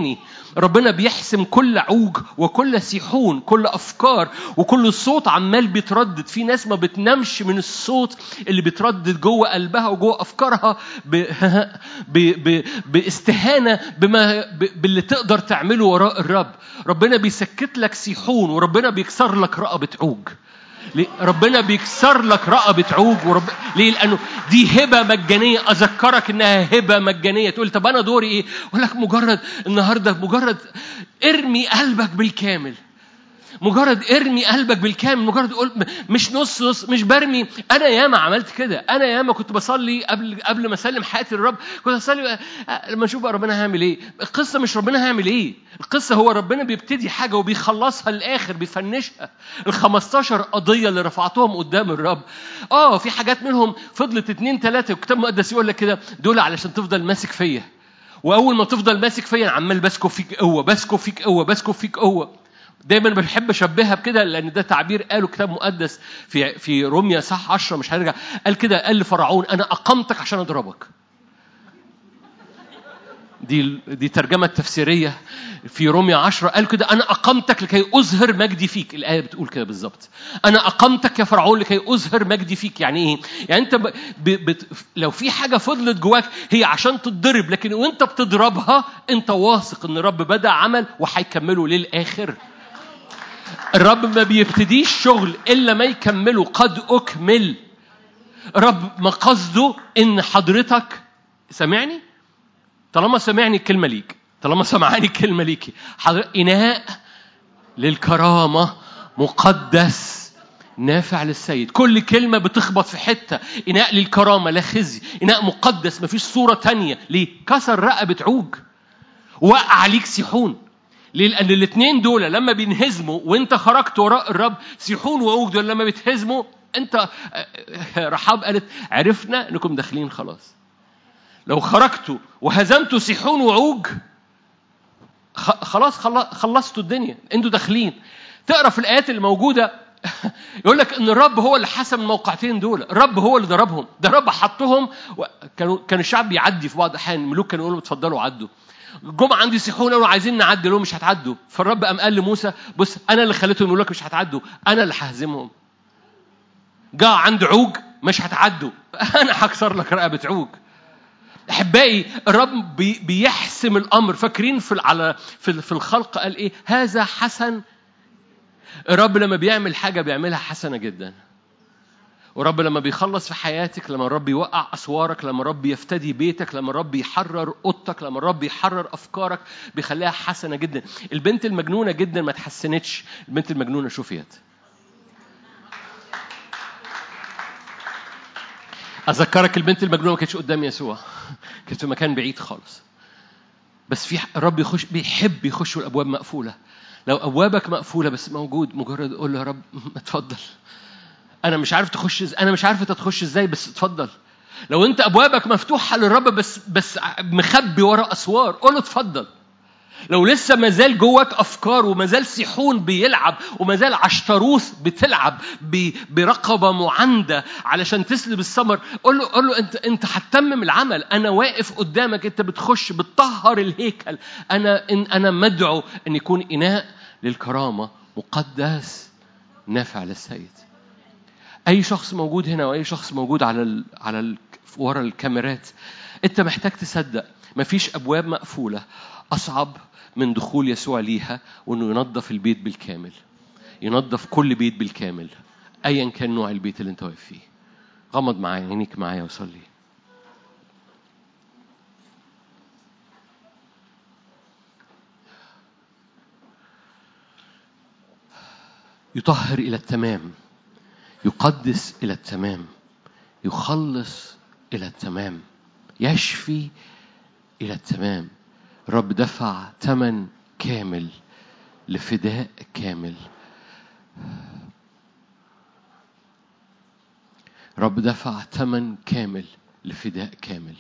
ربنا بيحسم كل عوج وكل سيحون كل افكار وكل صوت عمال بيتردد في ناس ما بتنامش من الصوت اللي بيتردد جوه قلبها وجوه افكارها ب... ب... ب... باستهانه بما ب... باللي تقدر تعمله وراء الرب ربنا بيسكت لك سيحون وربنا بيكسر لك رقبه عوج ليه؟ ربنا بيكسر لك رقبة عوج ورب... ليه؟ لأنه دي هبة مجانية أذكرك إنها هبة مجانية تقول طب أنا دوري إيه؟ أقول لك مجرد النهاردة مجرد ارمي قلبك بالكامل مجرد ارمي قلبك بالكامل مجرد قول مش نص نص مش برمي انا ياما عملت كده انا ياما كنت بصلي قبل قبل ما اسلم حياتي للرب كنت اصلي لما اشوف بقى ربنا هيعمل ايه القصه مش ربنا هيعمل ايه القصه هو ربنا بيبتدي حاجه وبيخلصها للاخر بيفنشها ال 15 قضيه اللي رفعتهم قدام الرب اه في حاجات منهم فضلت اتنين تلاته والكتاب المقدس يقول لك كده دول علشان تفضل ماسك فيا واول ما تفضل ماسك فيا عمال بسكب فيك قوه بسكب فيك قوه بسكب فيك قوه دايما بحب اشبهها بكده لان ده تعبير قاله كتاب مقدس في في روميا صح 10 مش هنرجع قال كده قال لفرعون انا اقمتك عشان اضربك دي دي ترجمة تفسيرية في روميا 10 قال كده أنا أقمتك لكي أظهر مجدي فيك الآية بتقول كده بالظبط أنا أقمتك يا فرعون لكي أظهر مجدي فيك يعني إيه؟ يعني أنت ب... ب... بت... لو في حاجة فضلت جواك هي عشان تتضرب لكن وأنت بتضربها أنت واثق إن الرب بدأ عمل وهيكمله للآخر الرب ما بيبتديش شغل الا ما يكمله قد اكمل رب ما قصده ان حضرتك سامعني طالما سمعني الكلمه ليك طالما سمعاني الكلمه ليكي حضر... اناء للكرامه مقدس نافع للسيد كل كلمة بتخبط في حتة إناء للكرامة لا خزي إناء مقدس مفيش صورة تانية ليه كسر رقبة عوج وقع عليك سيحون ليه؟ لأن الاثنين دول لما بينهزموا وأنت خرجت وراء الرب سيحون وأوج دول لما بيتهزموا أنت رحاب قالت عرفنا أنكم داخلين خلاص. لو خرجتوا وهزمتوا سيحون وعوج خلاص خلصتوا الدنيا أنتوا داخلين. تقرا في الآيات اللي موجودة يقول لك ان الرب هو اللي حسم الموقعتين دول الرب هو اللي ضربهم ده الرب حطهم كانوا كان الشعب بيعدي في بعض الاحيان الملوك كانوا يقولوا اتفضلوا عدوا جم عندي سيحون قالوا عايزين نعدي لهم مش هتعدوا فالرب قام قال لموسى بص انا اللي خليتهم يقولوا لك مش هتعدوا انا اللي ههزمهم جاء عند عوج مش هتعدوا انا هكسر لك رقبه عوج احبائي الرب بي بيحسم الامر فاكرين في على في, في الخلق قال ايه هذا حسن الرب لما بيعمل حاجه بيعملها حسنه جدا ورب لما بيخلص في حياتك لما الرب يوقع اسوارك لما الرب يفتدي بيتك لما الرب يحرر اوضتك لما الرب يحرر افكارك بيخليها حسنه جدا البنت المجنونه جدا ما اتحسنتش البنت المجنونه شفيت اذكرك البنت المجنونه ما كانتش قدام يسوع كانت في مكان بعيد خالص بس في الرب يخش بيحب يخش والابواب مقفوله لو ابوابك مقفوله بس موجود مجرد قول له يا رب اتفضل انا مش عارف تخش ازاي انا مش عارف انت تخش ازاي بس اتفضل لو انت ابوابك مفتوحه للرب بس بس مخبي ورا اسوار قول له اتفضل لو لسه ما زال جواك افكار وما زال سيحون بيلعب وما زال عشتروث بتلعب برقبه معانده علشان تسلب الثمر قول له قول له انت انت هتتمم العمل انا واقف قدامك انت بتخش بتطهر الهيكل انا إن انا مدعو ان يكون اناء للكرامه مقدس نافع للسيد اي شخص موجود هنا واي شخص موجود على ال على ال ورا الكاميرات انت محتاج تصدق مفيش ابواب مقفوله اصعب من دخول يسوع ليها وانه ينظف البيت بالكامل ينظف كل بيت بالكامل ايا كان نوع البيت اللي انت واقف فيه غمض معايا عينيك معايا وصلي يطهر الى التمام يقدس الى التمام يخلص الى التمام يشفي الى التمام رب دفع ثمن كامل لفداء كامل رب دفع ثمن كامل لفداء كامل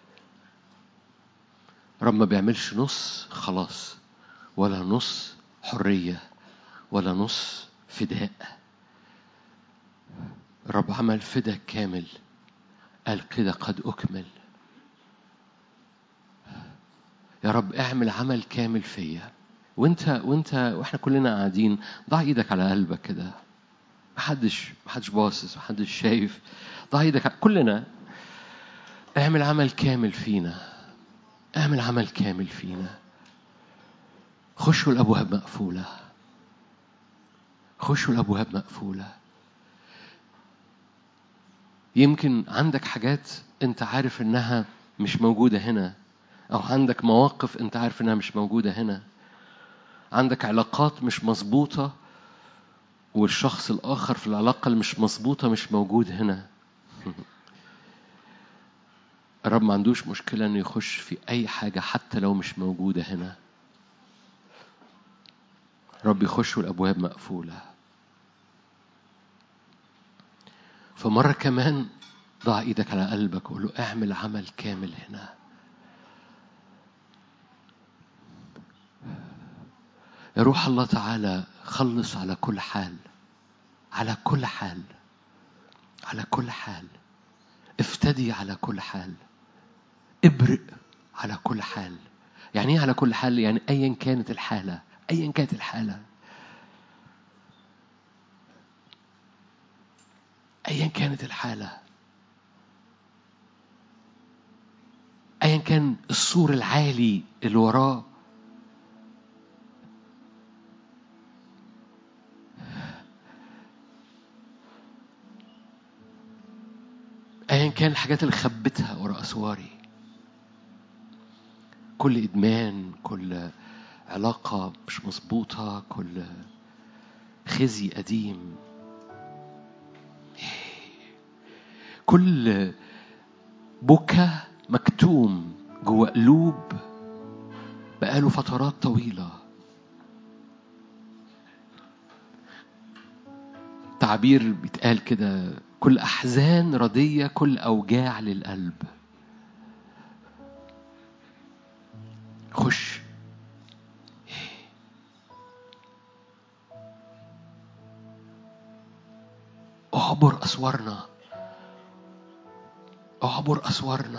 رب ما بيعملش نص خلاص ولا نص حرية ولا نص فداء الرب عمل فداء كامل قال كده قد أكمل يا رب اعمل عمل كامل فيا وانت وانت واحنا كلنا قاعدين ضع ايدك على قلبك كده محدش محدش باصص محدش شايف ضع ايدك على- كلنا اعمل عمل كامل فينا اعمل عمل كامل فينا خشوا الابواب مقفوله خشوا الابواب مقفوله يمكن عندك حاجات انت عارف انها مش موجوده هنا او عندك مواقف انت عارف انها مش موجوده هنا عندك علاقات مش مظبوطه والشخص الاخر في العلاقه اللي مش مظبوطه مش موجود هنا الرب ما عندوش مشكله انه يخش في اي حاجه حتى لو مش موجوده هنا رب يخش والابواب مقفوله فمره كمان ضع ايدك على قلبك وقول له اعمل عمل كامل هنا يا روح الله تعالى خلص على كل حال على كل حال على كل حال افتدي على كل حال ابرق على كل حال يعني ايه على كل حال يعني ايا كانت الحاله ايا كانت الحاله ايا كانت الحاله ايا كان السور العالي اللي وراه ايا كان الحاجات اللي خبتها ورا اسواري كل ادمان كل علاقه مش مظبوطه كل خزي قديم كل بكا مكتوم جوه قلوب بقاله فترات طويله تعبير بيتقال كده كل احزان رديه كل اوجاع للقلب خش اعبر اسوارنا اعبر اسوارنا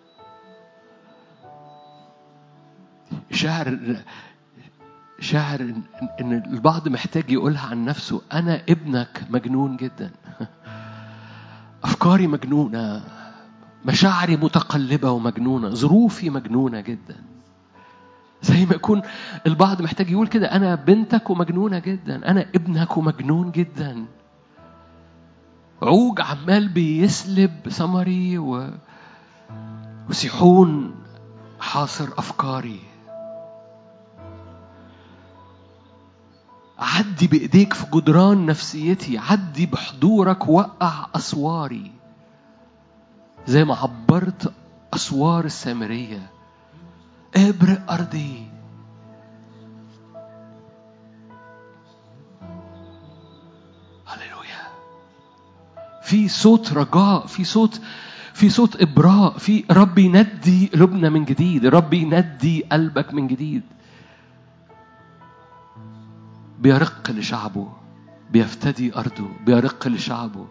شاعر شاعر ان إن البعض محتاج يقولها عن نفسه انا ابنك مجنون جدا افكاري مجنونه مشاعري متقلبه ومجنونه ظروفي مجنونه جدا زي ما يكون البعض محتاج يقول كده انا بنتك ومجنونه جدا انا ابنك ومجنون جدا عوج عمال بيسلب ثمري و... وسيحون حاصر افكاري عدي بايديك في جدران نفسيتي عدي بحضورك وقع اسواري زي ما عبرت اسوار السامريه ابرق ارضي هللويا في صوت رجاء في صوت في صوت ابراء في رب يندي قلوبنا من جديد رب يندي قلبك من جديد بيرق لشعبه بيفتدي أرضه بيرق لشعبه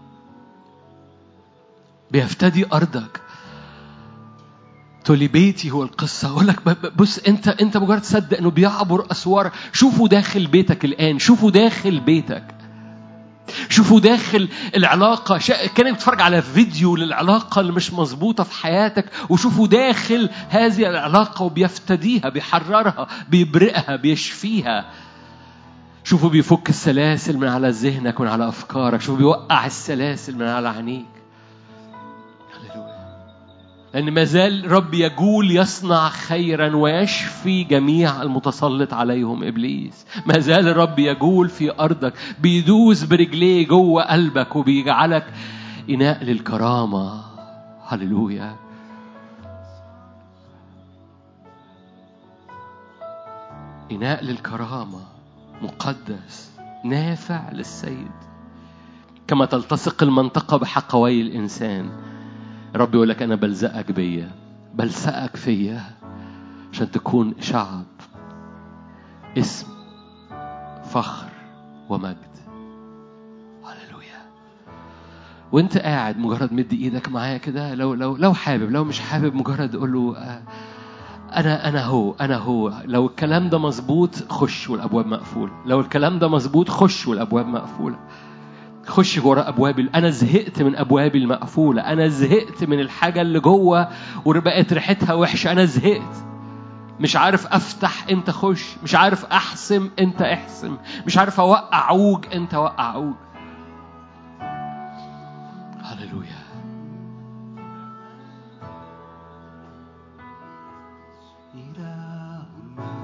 بيفتدي أرضك تقول لي بيتي هو القصة أقول لك ب- ب- بص أنت أنت مجرد تصدق إنه بيعبر أسوار شوفوا داخل بيتك الآن شوفوا داخل بيتك شوفوا داخل العلاقة شا... كانك بتتفرج على فيديو للعلاقة اللي مش مظبوطة في حياتك وشوفوا داخل هذه العلاقة وبيفتديها بيحررها بيبرئها بيشفيها شوفوا بيفك السلاسل من على ذهنك ومن على افكارك شوفوا بيوقع السلاسل من على عينيك هللويا لان ما زال رب يجول يصنع خيرا ويشفي جميع المتسلط عليهم ابليس ما زال الرب يجول في ارضك بيدوس برجليه جوه قلبك وبيجعلك اناء للكرامه هللويا إناء للكرامة مقدس نافع للسيد كما تلتصق المنطقة بحقوي الإنسان رب يقول لك أنا بلزقك بيا بلزقك فيا عشان تكون شعب اسم فخر ومجد هللويا وانت قاعد مجرد مد ايدك معايا كده لو لو لو حابب لو مش حابب مجرد قول له آه، انا انا هو انا هو لو الكلام ده مظبوط خش والابواب مقفوله لو الكلام ده مظبوط خش والابواب مقفوله خش ورا ابواب انا زهقت من ابوابي المقفوله انا زهقت من الحاجه اللي جوه وبقت ريحتها وحشه انا زهقت مش عارف افتح انت خش مش عارف احسم انت احسم مش عارف اوقع عوج انت وقع عوج هللويا إلهنا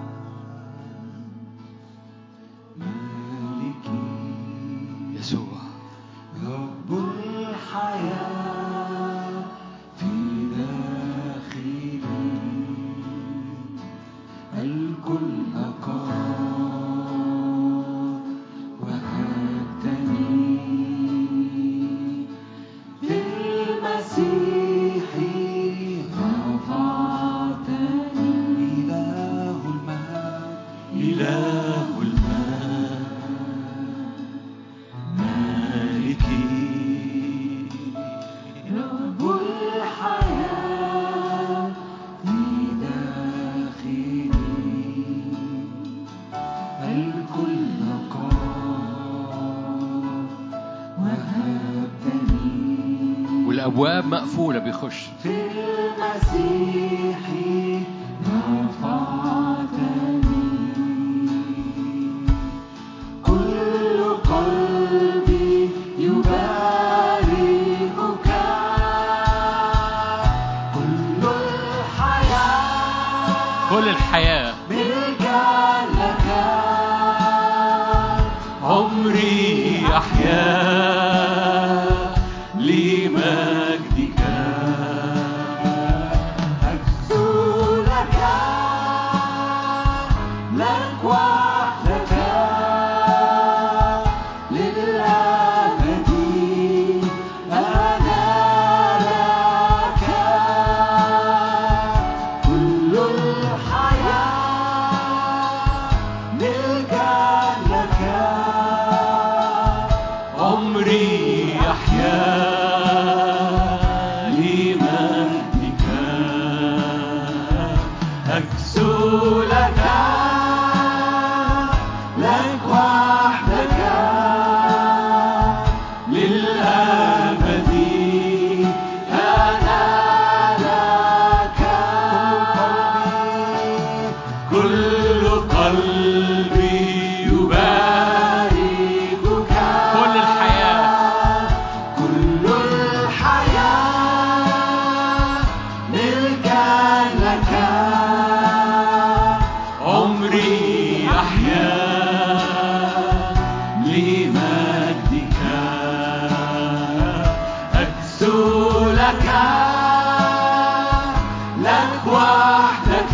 مالكي يسوع رب الحياة في داخلي الكل قام وهبتني في المسيح رفعتني إله الماء إله الماء مالكي رب الحياة في داخلي الكل قام وهبتني والابواب مقفوله بيخش في المسيح رفعتني كل قلبي يباركك كل الحياة كل الحياه ملكا لك عمري أحيا لمجدك أكسو لك لك وحدك للأبد أنا لك كل الحياة ملكا لك عمري يحيا لمجدك أكسو لك لك وحدك للأبد أنا لك كل قلبي يباركك كل الحياه كل الحياة ملكا لك عمري يحيا لمجدك أكسو لك لك وحدك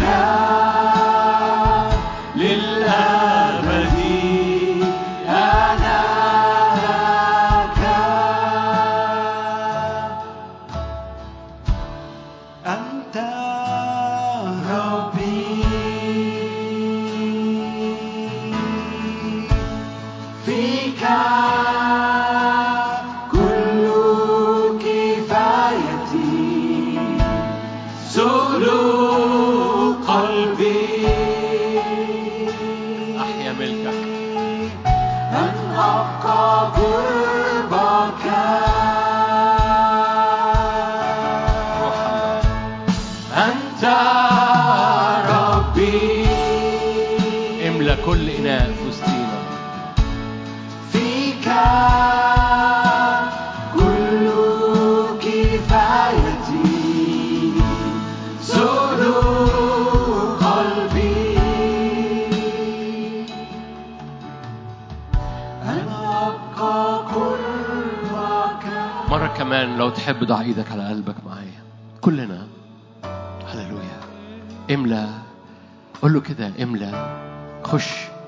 للأبد أنا لك أنت ربي فيك كل كفايتي سلوك قلبي احيا ملكك أن أبقى قربك روح الله أنت ربي املى كل اناء في وسطينا فيك كل كفايتي سلوك قلبي أن أبقى قربك مرة كمان لو تحب ضع ايدك على قلبك معايا كلنا هللويا املى قول له كده املى خش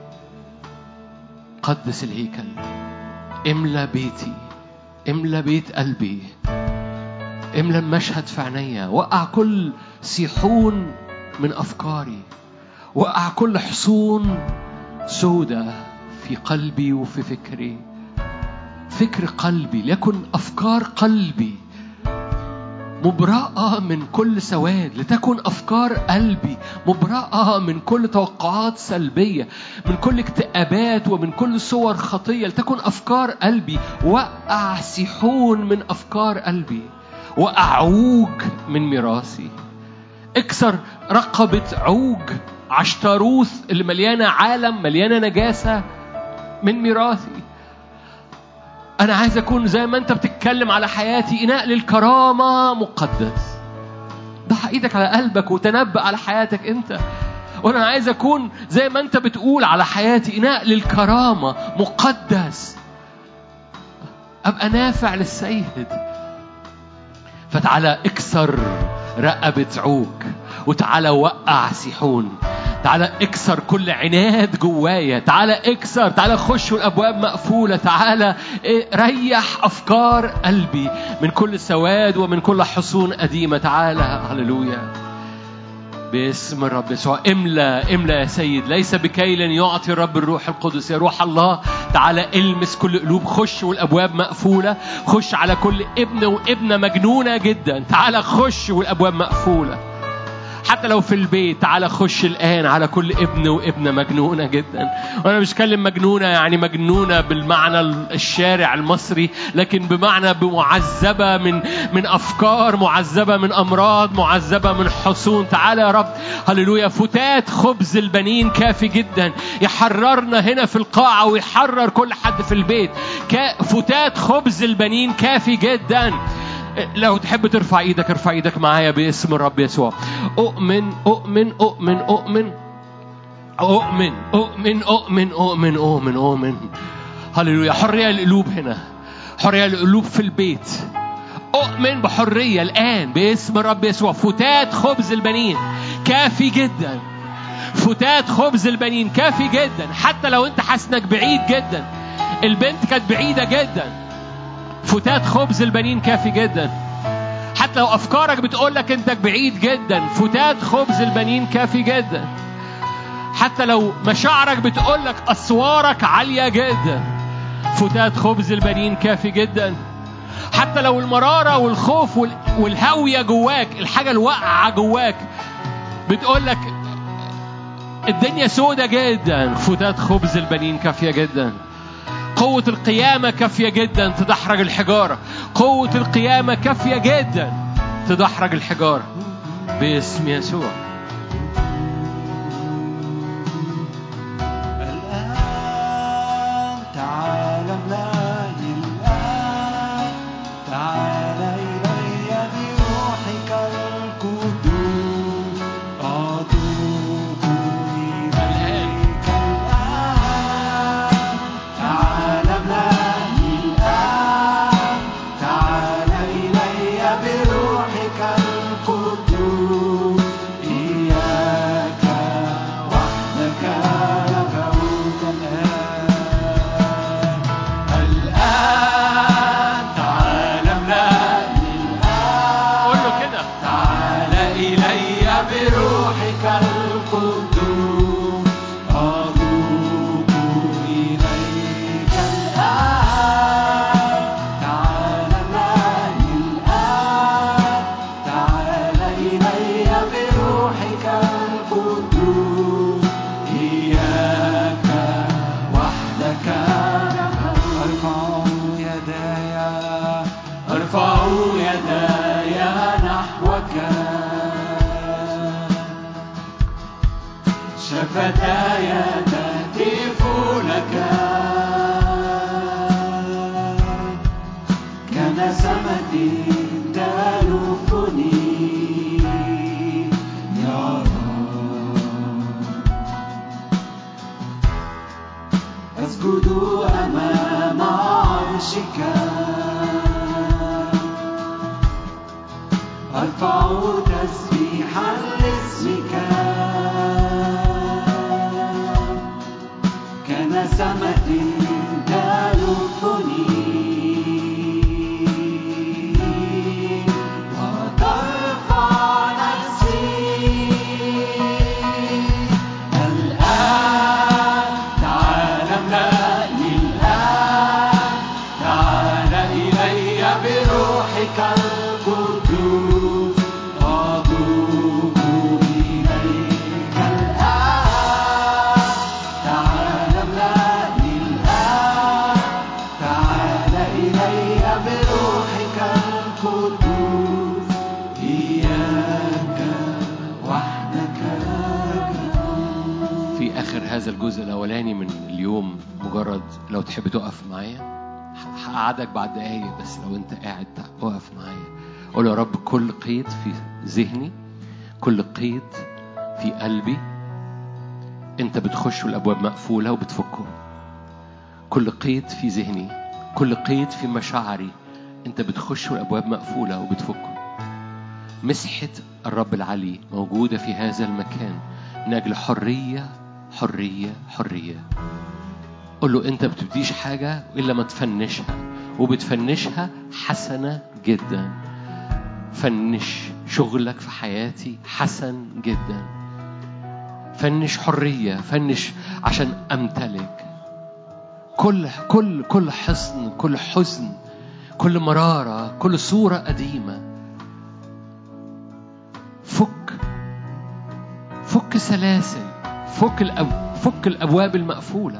قدس الهيكل املى بيتي املى بيت قلبي املى المشهد في عينيا وقع كل سيحون من افكاري وقع كل حصون سودة في قلبي وفي فكري فكر قلبي ليكن افكار قلبي مبرأة من كل سواد لتكن أفكار قلبي مبرأة من كل توقعات سلبية من كل اكتئابات ومن كل صور خطية لتكن أفكار قلبي وقع سيحون من أفكار قلبي وأعوج من ميراثي اكسر رقبة عوج عشتروث اللي مليانة عالم مليانة نجاسة من ميراثي أنا عايز أكون زي ما أنت بتتكلم على حياتي إناء للكرامة مقدس ضع إيدك على قلبك وتنبأ على حياتك أنت وأنا عايز أكون زي ما أنت بتقول على حياتي إناء للكرامة مقدس أبقى نافع للسيد فتعالى اكسر رقبة عوج وتعالى وقع سيحون تعالى اكسر كل عناد جوايا تعالى اكسر تعالى خش والابواب مقفوله تعالى إيه، ريح افكار قلبي من كل سواد ومن كل حصون قديمه تعالى هللويا باسم الرب يسوع املا املا يا سيد ليس بكيل يعطي الرب الروح القدس يا روح الله تعالى المس كل قلوب خش والابواب مقفوله خش على كل ابن وابنه مجنونه جدا تعالى خش والابواب مقفوله حتى لو في البيت تعالى خش الآن على كل ابن وابنة مجنونة جدا وأنا مش كلم مجنونة يعني مجنونة بالمعنى الشارع المصري لكن بمعنى بمعذبة من من أفكار معذبة من أمراض معذبة من حصون تعالى يا رب هللويا فتات خبز البنين كافي جدا يحررنا هنا في القاعة ويحرر كل حد في البيت كا- فتات خبز البنين كافي جدا لو تحب ترفع ايدك ارفع ايدك معايا باسم الرب يسوع اؤمن اؤمن اؤمن اؤمن اؤمن اؤمن اؤمن اؤمن اؤمن اؤمن هللويا حريه القلوب هنا حريه القلوب في البيت اؤمن بحريه الان باسم الرب يسوع فتات خبز البنين كافي جدا فتات خبز البنين كافي جدا حتى لو انت حاسس انك بعيد جدا البنت كانت بعيده جدا فتات خبز البنين كافي جدا حتى لو افكارك بتقول لك انت بعيد جدا فتات خبز البنين كافي جدا حتى لو مشاعرك بتقول لك اسوارك عاليه جدا فتات خبز البنين كافي جدا حتى لو المراره والخوف وال- والهويه جواك الحاجه الواقعه جواك بتقول لك الدنيا سودة جدا فتات خبز البنين كافيه جدا قوة القيامة كافية جدا تدحرج الحجارة قوة القيامة كافية جدا تدحرج الحجارة باسم يسوع الآن تعال املأني الآن تعال إلي بروحك القدوس أتوب إليك الآن تعال املأني الآن تعال إلي بروحك القدوس إياك وحدك نبعوك الآن الآن تعال املأني الآن قول له كده تعال إلي بروحك القدوس أذوب إليك الآن تعال معي الآن تعال إلي بروحك القدوس إياك وحدك أرفع يداي أرفع يداي نحوك شفتاي تهتف لك كنسمة تلفني يا رب أسجد أمام عرشك أرفع تسبيحا لاسمك كنسمة تلفني وترفع نفسي الآن تعال املأني الآن تعال إلي بروحك القدوس هذا الجزء الأولاني من اليوم مجرد لو تحب تقف معايا هقعدك بعد دقايق بس لو أنت قاعد وقف معايا قول يا رب كل قيد في ذهني كل قيد في قلبي أنت بتخش والأبواب مقفولة وبتفكه كل قيد في ذهني كل قيد في مشاعري أنت بتخش والأبواب مقفولة وبتفكه مسحة الرب العلي موجودة في هذا المكان من أجل حرية حرية حرية قل له أنت بتبديش حاجة إلا ما تفنشها وبتفنشها حسنة جدا فنش شغلك في حياتي حسن جدا فنش حرية فنش عشان أمتلك كل كل كل حصن كل حزن كل مرارة كل صورة قديمة فك فك سلاسل فك الأب فك الأبواب المقفولة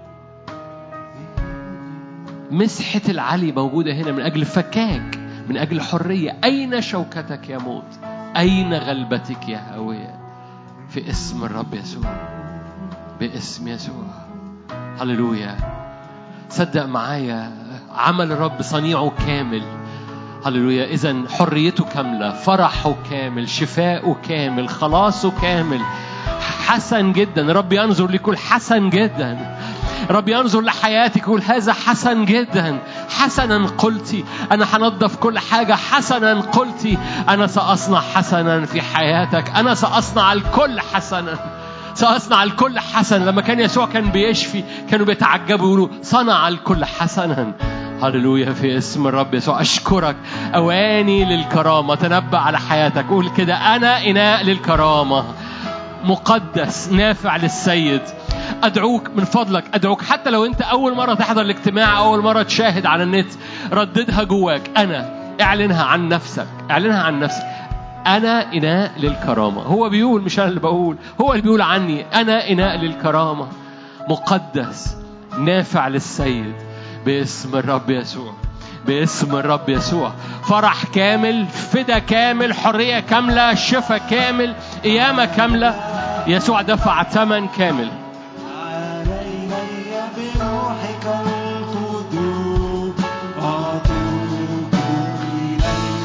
مسحة العلي موجودة هنا من أجل فكاك من أجل حرية أين شوكتك يا موت أين غلبتك يا هاوية في اسم الرب يسوع باسم يسوع هللويا صدق معايا عمل الرب صنيعه كامل هللويا اذا حريته كامله فرحه كامل شفاؤه كامل خلاصه كامل حسن جدا رب ينظر لكل حسن جدا رب ينظر لحياتك يقول هذا حسن جدا حسنا قلتي انا هنظف كل حاجه حسنا قلتي انا ساصنع حسنا في حياتك انا ساصنع الكل حسنا سأصنع الكل حسنا لما كان يسوع كان بيشفي كانوا بيتعجبوا يقولوا صنع الكل حسنا هللويا في اسم الرب يسوع أشكرك أواني للكرامة تنبأ على حياتك قول كده أنا إناء للكرامة مقدس نافع للسيد أدعوك من فضلك أدعوك حتى لو أنت أول مرة تحضر الاجتماع أول مرة تشاهد على النت رددها جواك أنا اعلنها عن نفسك اعلنها عن نفسك أنا إناء للكرامة هو بيقول مش أنا اللي بقول هو اللي بيقول عني أنا إناء للكرامة مقدس نافع للسيد باسم الرب يسوع باسم الرب يسوع فرح كامل فدا كامل حرية كاملة شفاء كامل قيامة كاملة يسوع دفع ثمن كامل علي بروحك القدوس أتوب إليك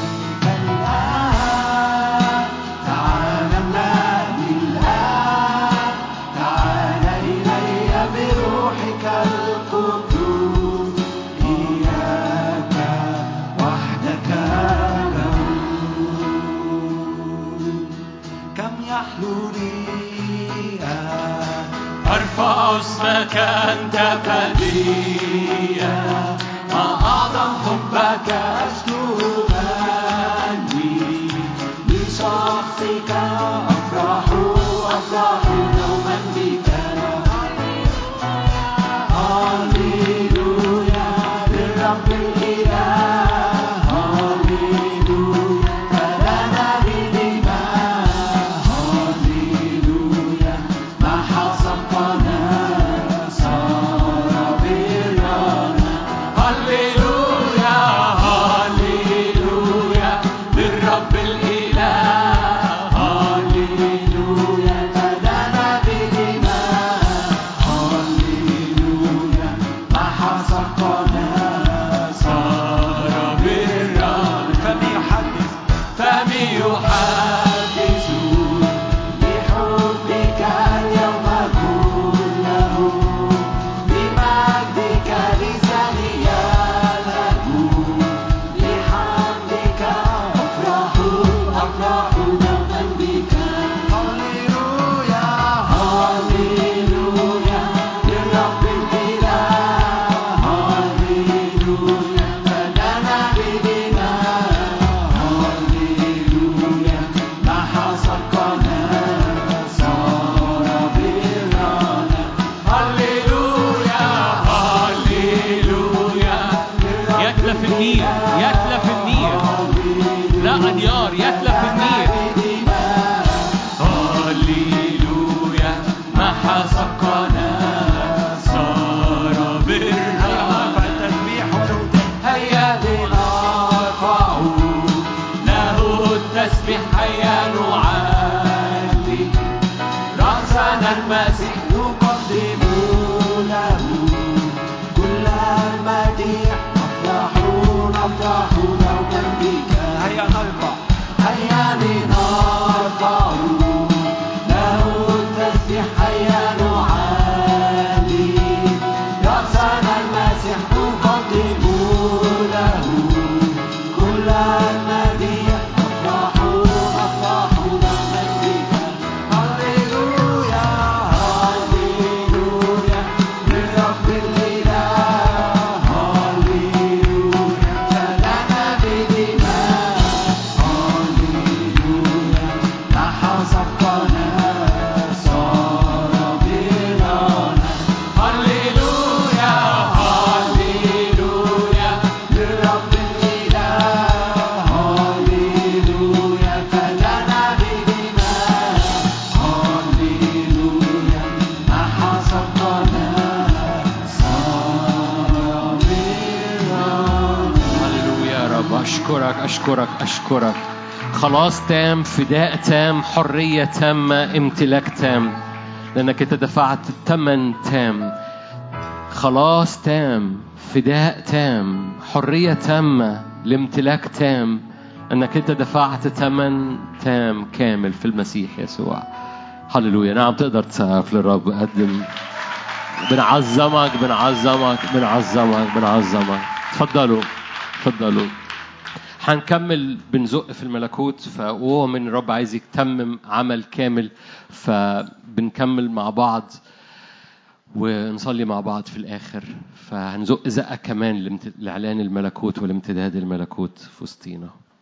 الآن تعال املأني الآن تعال إلي بروحك القدوس إياك وحدك أقول كم يحلو لي أن أرفع اسمك أنت بديع ما أعظم حبك أشكو أني لشخصك أفرح أفرح دوما بك هاليلويا للرب الإله هاليلويا فلنا بالإيمان هاليلويا ما حصدنا صار برنا أشكرك أشكرك خلاص تام فداء تام حرية تامة امتلاك تام لأنك أنت دفعت ثمن تام خلاص تام فداء تام حرية تامة لامتلاك تام أنك أنت دفعت ثمن تام كامل في المسيح يسوع هللويا نعم تقدر تسقف للرب قدم بنعظمك بنعظمك بنعظمك بنعظمك تفضلوا تفضلوا هنكمل بنزق في الملكوت فهو من الرب عايز يتمم عمل كامل فبنكمل مع بعض ونصلي مع بعض في الآخر فهنزق زقة كمان لامت- لإعلان الملكوت والامتداد الملكوت في وسطينا